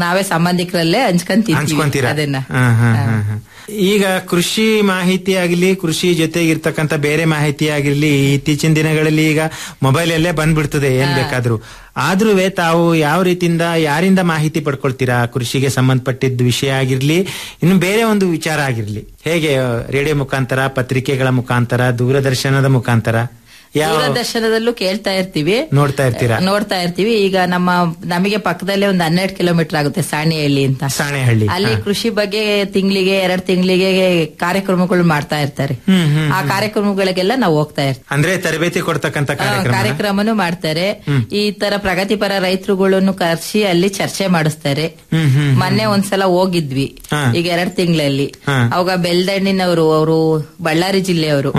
ನಾವೇ ಸಂಬಂಧಿಕರಲ್ಲೇ ಹಂಚ್ಕೊಂತೀವಿ ಹಂಚ್ಕೊಂತೀರಾ ಅದನ್ನ ಹಾ, ಹಾ, ಹಾ, ಹಾ. ಈಗ ಕೃಷಿ ಮಾಹಿತಿ ಆಗಿರ್ಲಿ ಕೃಷಿ ಜೊತೆಗಿರ್ತಕ್ಕಂಥ ಬೇರೆ ಮಾಹಿತಿ ಆಗಿರ್ಲಿ ಇತ್ತೀಚಿನ ದಿನಗಳಲ್ಲಿ ಈಗ ಮೊಬೈಲ್ ಅಲ್ಲೇ ಬಂದ್ಬಿಡ್ತದೆ ಏನ್ ಬೇಕಾದ್ರೂ ಆದ್ರೂ ತಾವು ಯಾವ ರೀತಿಯಿಂದ ಯಾರಿಂದ ಮಾಹಿತಿ ಪಡ್ಕೊಳ್ತೀರಾ ಕೃಷಿಗೆ ಸಂಬಂಧಪಟ್ಟಿದ್ದ ವಿಷಯ ಆಗಿರ್ಲಿ ಇನ್ನು ಬೇರೆ ಒಂದು ವಿಚಾರ ಆಗಿರ್ಲಿ ಹೇಗೆ ರೇಡಿಯೋ ಮುಖಾಂತರ ಪತ್ರಿಕೆಗಳ ಮುಖಾಂತರ ದೂರದರ್ಶನದ ಮುಖಾಂತರ ಯಾವ ದೂರದರ್ಶನದಲ್ಲೂ ಕೇಳ್ತಾ ಇರ್ತೀವಿ ನೋಡ್ತಾ ಇರ್ತೀರಾ ನೋಡ್ತಾ ಇರ್ತೀವಿ ಈಗ ನಮ್ಮ ನಮಗೆ ಪಕ್ಕದಲ್ಲೇ ಒಂದು ಹನ್ನೆರಡು ಕಿಲೋಮೀಟರ್ ಆಗುತ್ತೆ ಸಾಣೆಹಳ್ಳಿ ಅಂತ ಸಾಣೆಹಳ್ಳಿ ಅಲ್ಲಿ ಕೃಷಿ ಬಗ್ಗೆ ತಿಂಗಳಿಗೆ ಎರಡ್ ತಿಂಗಳಿಗೆ ಕಾರ್ಯಕ್ರಮಗಳು ಮಾಡ್ತಾ ಇರ್ತಾರೆ ಹ್ಮ್ ಹ್ಮ್ ಆ ಕಾರ್ಯಕ್ರಮಗಳಿಗೆಲ್ಲ ನಾವು ಹೋಗ್ತಾ ಇರ್ತೀವಿ ಅಂದ್ರೆ ತರಬೇತಿ ಕೊಡ್ತಕ್ಕಂಥ ಆ, ಕಾರ್ಯಕ್ರಮ ಕಾರ್ಯಕ್ರಮನೂ ಮಾಡ್ತಾರೆ ಹ್ಮ್. ಈ ತರ ಪ್ರಗತಿಪರ ರೈತರುಗಳನ್ನು ಕರೆಸಿ ಅಲ್ಲಿ ಚರ್ಚೆ ಮಾಡಿಸ್ತಾರೆ ಹ್ಮ್ ಹ್ಮ್ ಮೊನ್ನೆ ಒಂದ್ಸಲ ಹೋಗಿದ್ವಿ ಹಾ. ಈಗ ಎರಡ್ ತಿಂಗಳಲ್ಲಿ ಹಾ. ಅವಾಗ ಬೆಲ್ದಣ್ಣಿನವರು ಅವರು ಬಳ್ಳಾರಿ ಜಿಲ್ಲೆಯವರು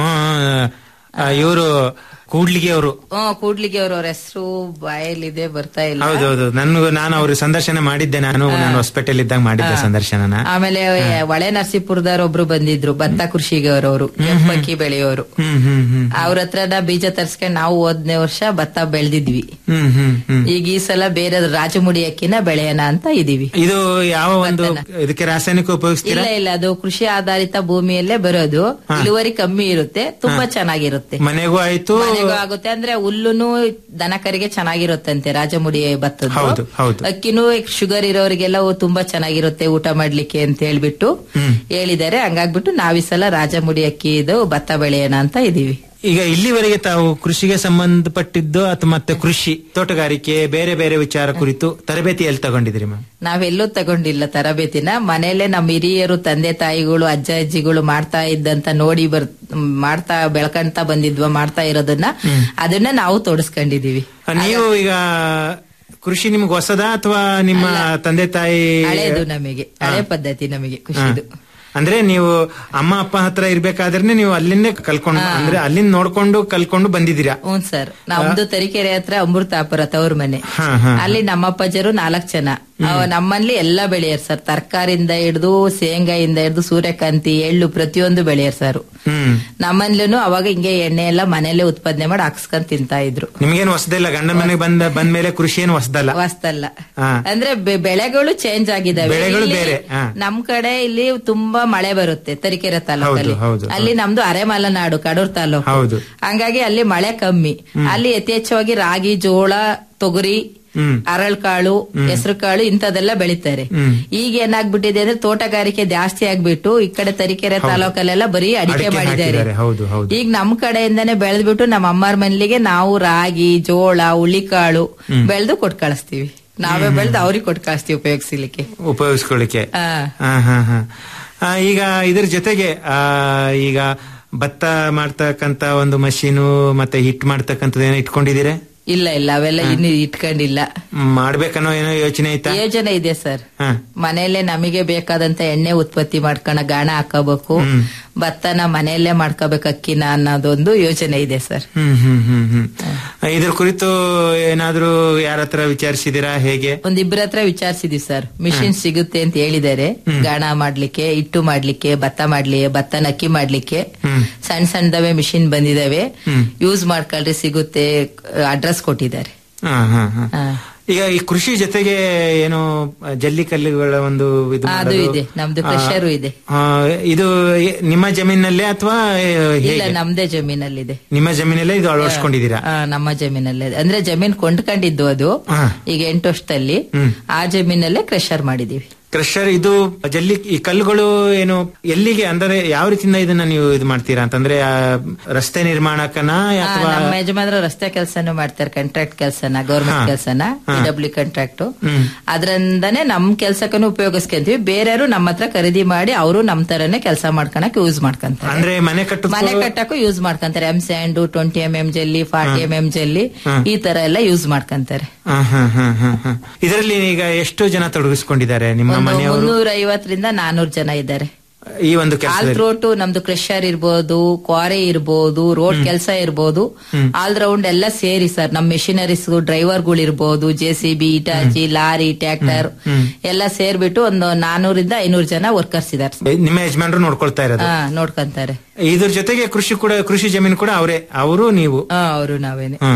ಇವರು ಕೂಡ್ಲಿಗೆ ಅವರು ಹ್ಮ್ ಕೂಡ್ಲಿಗೆ ಅವರು ಅವ್ರ ಹೆಸರು ಬಾಯಲ್ಲಿದೆ ಬರ್ತಾ ಇಲ್ಲ ಹೌದೌದು ನನ್ಗೂ ನಾನು ಅವ್ರ ಸಂದರ್ಶನ ಮಾಡಿದ್ದೆ ನಾನು ನಾನು ಹಾಸ್ಪಿಟಲ್ ಇದ್ದಾಗ ಮಾಡಿದ್ದೆ ಸಂದರ್ಶನನ ಆಮೇಲೆ ಒಳೆ ನರಸೀಪುರದವ್ರು ಒಬ್ರು ಬಂದಿದ್ರು ಭತ್ತ ಕೃಷಿಗೆ ಅವರವರು ಕೆಂಪಕ್ಕಿ ಬೆಳೆಯೋರು ಹ್ಮ್ ಹ್ಮ್ ಹ್ಮ್ ಅವ್ರ ಹತ್ರ ಬೀಜ ತರ್ಸ್ಕೊಂಡ್ ನಾವು ಹೋದ್ನೇ ವರ್ಷ ಭತ್ತ ಬೆಳೆದಿದ್ವಿ ಹ್ಮ್ ಹ್ಮ್ ಹ್ಮ್ ಈಗ ಈ ಸಲ ಬೇರೆ ರಾಜಮುಡಿ ಅಕ್ಕಿನ ಬೆಳೆಯೋಣ ಅಂತ ಇದೀವಿ ಇದು ಯಾವ ಒಂದು ಇದಕ್ಕೆ ರಾಸಾಯನಿಕ ಉಪಯೋಗಿಸ್ತೀರಾ ಇಲ್ಲ ಇಲ್ಲ ಅದು ಕೃಷಿ ಆಧಾರಿತ ಭೂಮಿಯಲ್ಲೇ ಬರೋದು ಹಾ. ಇಳುವರಿ ಕಮ್ಮಿ ಇರುತ್ತೆ ತುಂಬಾ ಚೆನ್ನಾಗಿರುತ್ತೆ ಮನೆಗೂ ಆಯ್ತು ಮನೆಗೂ ಆಗುತ್ತೆ ಅಂದ್ರೆ ಹುಲ್ಲುನು ದನ ಕರಿಗೆ ಚೆನ್ನಾಗಿರುತ್ತಂತೆ ರಾಜಮುಡಿ ಹೌದು ಭತ್ತದ್ದು ಹೌದು ಅಕ್ಕಿನೂ ಶುಗರ್ ಇರೋರಿಗೆಲ್ಲ ಓ, ತುಂಬಾ ಚೆನ್ನಾಗಿರುತ್ತೆ ಊಟ ಮಾಡ್ಲಿಕ್ಕೆ ಅಂತ ಹೇಳ್ಬಿಟ್ಟು ಹ್ಮ್. ಹೇಳಿದ್ದಾರೆ ಹಂಗಾಗ್ಬಿಟ್ಟು ನಾವ್ ಈ ಸಲ ರಾಜಮುಡಿ ಅಕ್ಕಿದು ಭತ್ತ ಬೆಳೆಯೋಣ ಅಂತ ಇದೀವಿ ಈಗ ಇಲ್ಲಿವರೆಗೆ ತಾವು ಕೃಷಿಗೆ ಸಂಬಂಧಪಟ್ಟಿದ್ದು ಅಥವಾ ಮತ್ತೆ ಕೃಷಿ ತೋಟಗಾರಿಕೆ ಬೇರೆ ಬೇರೆ ವಿಚಾರ ಕುರಿತು ತರಬೇತಿ ಎಲ್ಲಿ ತಗೊಂಡಿದ್ರಿ ಮ್ಯಾಮ್ ನಾವೆಲ್ಲೂ ತಗೊಂಡಿಲ್ಲ ತರಬೇತಿನ ಮನೆಯಲ್ಲೇ ನಮ್ಮ ಹಿರಿಯರು ತಂದೆ ತಾಯಿಗಳು ಅಜ್ಜ ಅಜ್ಜಿಗಳು ಮಾಡ್ತಾ ಇದ್ದಂತ ನೋಡಿ ಬರ್ ಮಾಡ್ತಾ ಬೆಳ್ಕಂತ ಬಂದಿದ್ವ ಮಾಡ್ತಾ ಇರೋದನ್ನ ಅದನ್ನ ನಾವು ತೋಡಿಸ್ಕೊಂಡಿದೀವಿ ನೀವು ಈಗ ಕೃಷಿ ನಿಮ್ಗೆ ಹೊಸದಾ ಅಥವಾ ನಿಮ್ಮ ತಂದೆ ತಾಯಿ ಹಳೇದು ನಮಗೆ ಹಳೆ ಪದ್ಧತಿ ನಮಗೆ ಖುಷಿದು ಹಾ. ಅಂದ್ರೆ ನೀವು ಅಮ್ಮ ಅಪ್ಪ ಹತ್ರ ಇರ್ಬೇಕಾದ್ರೆ ನೀವು ಅಲ್ಲಿಂದೇ ಕಲ್ಕೊಂಡು ಅಂದ್ರೆ ಅಲ್ಲಿಂದ ನೋಡ್ಕೊಂಡು ಕಲ್ಕೊಂಡು ಬಂದಿದ್ದೀರಾ ಹ್ಞೂ ಸರ್ ನಮ್ದು ತರೀಕೆರೆ ಹತ್ರ ಅಮೃತಾಪುರ ತವ್ರ ಮನೆ ಹಾ ಹಾ ಅಲ್ಲಿ ನಮ್ಮ ಅಪ್ಪಾಜರು ನಾಲ್ಕು ಜನ ಅವ ನಮ್ಮಲ್ಲಿ ಎಲ್ಲಾ ಬೆಳೆಯರ್ ಸರ್ ತರಕಾರಿಯಿಂದ ಹಿಡಿದು ಶೇಂಗಾಯಿಂದ ಹಿಡಿದು ಸೂರ್ಯಕಾಂತಿ ಎಳ್ಳು ಪ್ರತಿಯೊಂದು ಬೆಳೆಯರ್ ಸರ್ ಹ್ಮ್ ನಮ್ಮಲ್ಲೂ ಅವಾಗ ಹಿಂಗೆ ಎಣ್ಣೆ ಎಲ್ಲ ಮನೆಯಲ್ಲೇ ಉತ್ಪಾದನೆ ಮಾಡಿ ಹಾಕ್ಸ್ಕೊಂಡ್ ತಿಂತಾ ಇದ್ರು ನಿಮ್ಗೇನು ಹೊಸದಿಲ್ಲ ಗಂಡನ ಮನೆಗೆ ಬಂದ ಬಂದ್ಮೇಲೆ ಕೃಷಿ ಏನು ಹೊಸದಲ್ಲ ವಾಸ್ತಲ್ಲ ಹಾ. ಅಂದ್ರೆ ಬೆ- ಬೆಳೆಗಳು ಚೇಂಜ್ ಆಗಿದಾವೆ ಬೆಳೆಗಳು ಇಲ್ಲಿ ಬೇರೆ, ಹಾ. ನಮ್ ಕಡೆ ಇಲ್ಲಿ ತುಂಬಾ ಮಳೆ ಬರುತ್ತೆ ತರೀಕೆರೆ ತಾಲೂಕಲ್ಲಿ ಹೌದು, ಅಲ್ಲಿ ನಮ್ದು ಅರೆಮಲೆನಾಡು ಕಡೂರ್ ತಾಲೂಕು ಹೌದು ಹಂಗಾಗಿ ಅಲ್ಲಿ ಮಳೆ ಕಮ್ಮಿ ಅಲ್ಲಿ ಯಥೇಚ್ಛವಾಗಿ ರಾಗಿ ಜೋಳ ತೊಗರಿ ಹ್ಮ್ ಅರಳ್ಕಾಳು ಹೆಸರು ಕಾಳು ಇಂಥದೆಲ್ಲ ಬೆಳಿತಾರೆ ಹ್ಮ್. ಈಗ ಏನಾಗ್ಬಿಟ್ಟಿದೆ ಅಂದ್ರೆ ತೋಟಗಾರಿಕೆ ಜಾಸ್ತಿ ಆಗ್ಬಿಟ್ಟು ಈ ಕಡೆ ತರೀಕೆರೆ ತಾಲೂಕಲ್ಲೆಲ್ಲ ಬರೀ ಅಡಿಕೆ ಅಡಿಕೆ ಮಾಡಿದ್ದಾರೆ ಹಾಕಿದ್ದಾರೆ ಹೌದು ಹೌದು ಈಗ ನಮ್ ಕಡೆಯಿಂದಾನೆ ಬೆಳೆದ್ಬಿಟ್ಟು ನಮ್ಮ ಅಮ್ಮರ ಮನೆಗೆ ನಾವು ರಾಗಿ ಜೋಳ ಹುಳಿಕಾಳು ಬೆಳೆದು ಕೊಟ್ ಕಳಿಸ್ತೀವಿ ನಾವೇ ಬೆಳೆದು ಅವ್ರಿಗೆ ಕೊಟ್ ಕಳಿಸ್ತೀವಿ ಉಪಯೋಗಿಸ್ಲಿಕ್ಕೆ ಉಪಯೋಗಿಸ್ಕೊಳ್ಳಿಕ್ಕೆ ಆ. ಹಾ ಹಾ ಹಾ ಆ, ಈಗ ಇದ್ರ ಜೊತೆಗೆ ಆ, ಈಗ ಭತ್ತ ಮಾಡ್ತಕ್ಕಂತ ಒಂದು ಮಷೀನು ಮತ್ತೆ ಹಿಟ್ ಮಾಡ್ತಕ್ಕಂಥದ್ದು ಏನೋ ಇಟ್ಕೊಂಡಿದ್ದೀರಾ ಇಲ್ಲ ಇಲ್ಲ ಅವೆಲ್ಲ ಇನ್ನು ಇಟ್ಕೊಂಡಿಲ್ಲ ಮಾಡ್ಬೇಕನ್ನೋ ಏನೋ ಯೋಚನೆ ಐತಾ ಯೋಜನೆ ಇದೆ ಸರ್ ಹಾ ಮನೆಯಲ್ಲೇ ನಮಗೆ ಬೇಕಾದಂತ ಎಣ್ಣೆ ಉತ್ಪತ್ತಿ ಮಾಡ್ಕೊಳ ಗಾಣ ಹಾಕೋಬೇಕು ಭತ್ತನ ಮನೆಯಲ್ಲೇ ಮಾಡ್ಕೋಬೇಕು ಅಕ್ಕಿನ ಅನ್ನೋದೊಂದು ಯೋಜನೆ ಇದೆ ಸರ್ ಹ್ಮ್ ಹ್ಮ್ ಹ್ಮ್ ಹ್ಮ್ ಇದ್ರ ಕುರಿತು ಏನಾದ್ರೂ ಯಾರ ಹತ್ರ ವಿಚಾರಿಸಿದಿರಾ ಹೇಗೆ ಒಂದಿಬ್ಬರ ಹತ್ರ ವಿಚಾರಿಸಿದೀವಿ ಸರ್ ಮಿಷಿನ್ ಸಿಗುತ್ತೆ ಅಂತ ಹೇಳಿದ್ದಾರೆ ಗಾಣ ಮಾಡ್ಲಿಕ್ಕೆ ಹಿಟ್ಟು ಮಾಡ್ಲಿಕ್ಕೆ ಭತ್ತ ಮಾಡ್ಲಿ ಭತ್ತನ ಅಕ್ಕಿ ಮಾಡ್ಲಿಕ್ಕೆ ಹ್ಮ್ ಸಣ್ಣ ಸಣ್ಣದವೇ ಮಿಷಿನ್ ಬಂದಿದಾವೆ ಹ್ಮ್. ಯೂಸ್ ಮಾಡ್ಕೊಳ್ರಿ ಸಿಗುತ್ತೆ ಅಡ್ರೆಸ್ ಕೊಟ್ಟಿದ್ದಾರೆ ಹಾ ಹಾ ಹಾ ಹಾ. ಈಗ ಈ ಕೃಷಿ ಜೊತೆಗೆ ಏನು ಜಲ್ಲಿ ಕಲ್ಲುಗಳ ಒಂದು ಇದು ಅದು ಮಾಡೋದು, ಇದೆ ನಮ್ದು ಆ, ಕ್ರಷರು ಇದೆ ಆ, ಇದು ಎ- ನಿಮ್ಮ ಜಮೀನಲ್ಲೇ ಅಥವಾ ಇಲ್ಲ ನಮ್ದೇ ಜಮೀನಲ್ಲಿದೆ ನಿಮ್ಮ ಜಮೀನಲ್ಲೇ ಇದು ಅಳವಡಿಸ್ಕೊಂಡಿದ್ದೀರಾ ಆ, ನಮ್ಮ ಜಮೀನಲ್ಲೇ ಅಂದ್ರೆ ಜಮೀನ್ ಕೊಂಡ್ಕೊಂಡಿದ್ದು ಅದು ಹಾ. ಈಗ ಎಂಟು ವರ್ಷದಲ್ಲಿ ಹ್ಮ್. ಆ ಜಮೀನಲ್ಲೇ ಕ್ರಷರ್ ಮಾಡಿದೀವಿ ಕ್ರಷರ್ ಇದು ಜಲ್ಲಿ ಈ ಕಲ್ಲುಗಳು ಏನು ಎಲ್ಲಿಗೆ ಅಂದ್ರೆ ಯಾವ ರೀತಿಯಿಂದ ಇದನ್ನ ನೀವು ಇದು ಮಾಡ್ತೀರಾ ಅಂತಂದ್ರೆ ಆ, ರಸ್ತೆ ನಿರ್ಮಾಣಕ್ಕನ ಆ, ಅಥವಾ ನಮ್ಮ ಯಜಮಾನರು ರಸ್ತೆ ಕೆಲಸನೂ ಮಾಡ್ತಾರೆ ಕಾಂಟ್ರಾಕ್ಟ್ ಕೆಲಸನ ಗೌರ್ಮೆಂಟ್ ಹಾ. ಕೆಲಸನ ಹಾ. ಡಬ್ಲ್ಯೂ ಕಾಂಟ್ರಾಕ್ಟ್ ಹ್ಮ್. ಅದ್ರಿಂದಾನೇ ನಮ್ ಕೆಲ್ಸಕ್ಕೂ ಉಪಯೋಗಿಸ್ಕೊಂತೀವಿ ಬೇರೆಯವರು ನಮ್ಮ ಹತ್ರ ಖರೀದಿ ಮಾಡಿ ಅವರು ನಮ್ ತರನೇ ಕೆಲಸ ಮಾಡ್ಕೊಳಕ್ ಯೂಸ್ ಮಾಡ್ಕೊಂತಾರೆ ಅಂದ್ರೆ ಮನೆ ಕಟ್ಟು ಮನೆ ಕಟ್ಟಕ್ಕೂ ಯೂಸ್ ಮಾಡ್ಕೊಂತಾರೆ M sand twenty M M ಜಲ್ಲಿ ಫಾರ್ಟಿ ಎಂ ಎಂ ಜಲ್ಲಿ ಹಾ. ಈ ತರ ಎಲ್ಲ ಯೂಸ್ ಮಾಡ್ಕೊಂತಾರೆ ಇದರಲ್ಲಿ ಈಗ ಎಷ್ಟು ಜನ ತೊಡಗಿಸ್ಕೊಂಡಿದ್ದಾರೆ ನಿಮ್ಮ ಒಂದು ಮನೆಯವರು ಮುನ್ನೂರ ಐವತ್ತರಿಂದ ನಾನೂರು ಜನ ಇದ್ದಾರೆ ಈ ಒಂದು ಆಲ್ ಕೆಲಸದಲ್ಲಿ ರೋಟು ನಮ್ದು ಕ್ರೆಷರ್ ಇರ್ಬೋದು ಕ್ವಾರೆ ಇರ್ಬೋದು ರೋಡ್ ಕೆಲಸ ಇರ್ಬೋದು ಆಲ್ ರೌಂಡ್ ಎಲ್ಲ ಸೇರಿ ಸರ್ ನಮ್ ಮೆಷಿನರೀಸ್ ಡ್ರೈವರ್ಗಳು ಇರ್ಬೋದು J C B Hitachi lorry tractor ಎಲ್ಲ ಸೇರ್ಬಿಟ್ಟು ಒಂದು ನಾನೂರಿಂದ ಐನೂರು ಜನ ವರ್ಕರ್ಸ್ ಇದಾರೆ ನಿಮ್ಮ ಯಜಮಾನರು ನೋಡ್ಕೊಳ್ತಾ ಇರೋದು ಹಾ ನೋಡ್ಕೊಂತಾರೆ ಇದ್ರ ಜೊತೆಗೆ ಕೃಷಿ ಕೂಡ ಕೃಷಿ ಜಮೀನು ಕೂಡ ಅವರೇ ಅವರು ನೀವು ಹಾ ಅವರು ನಾವೇನೆ ಹ್ಮ್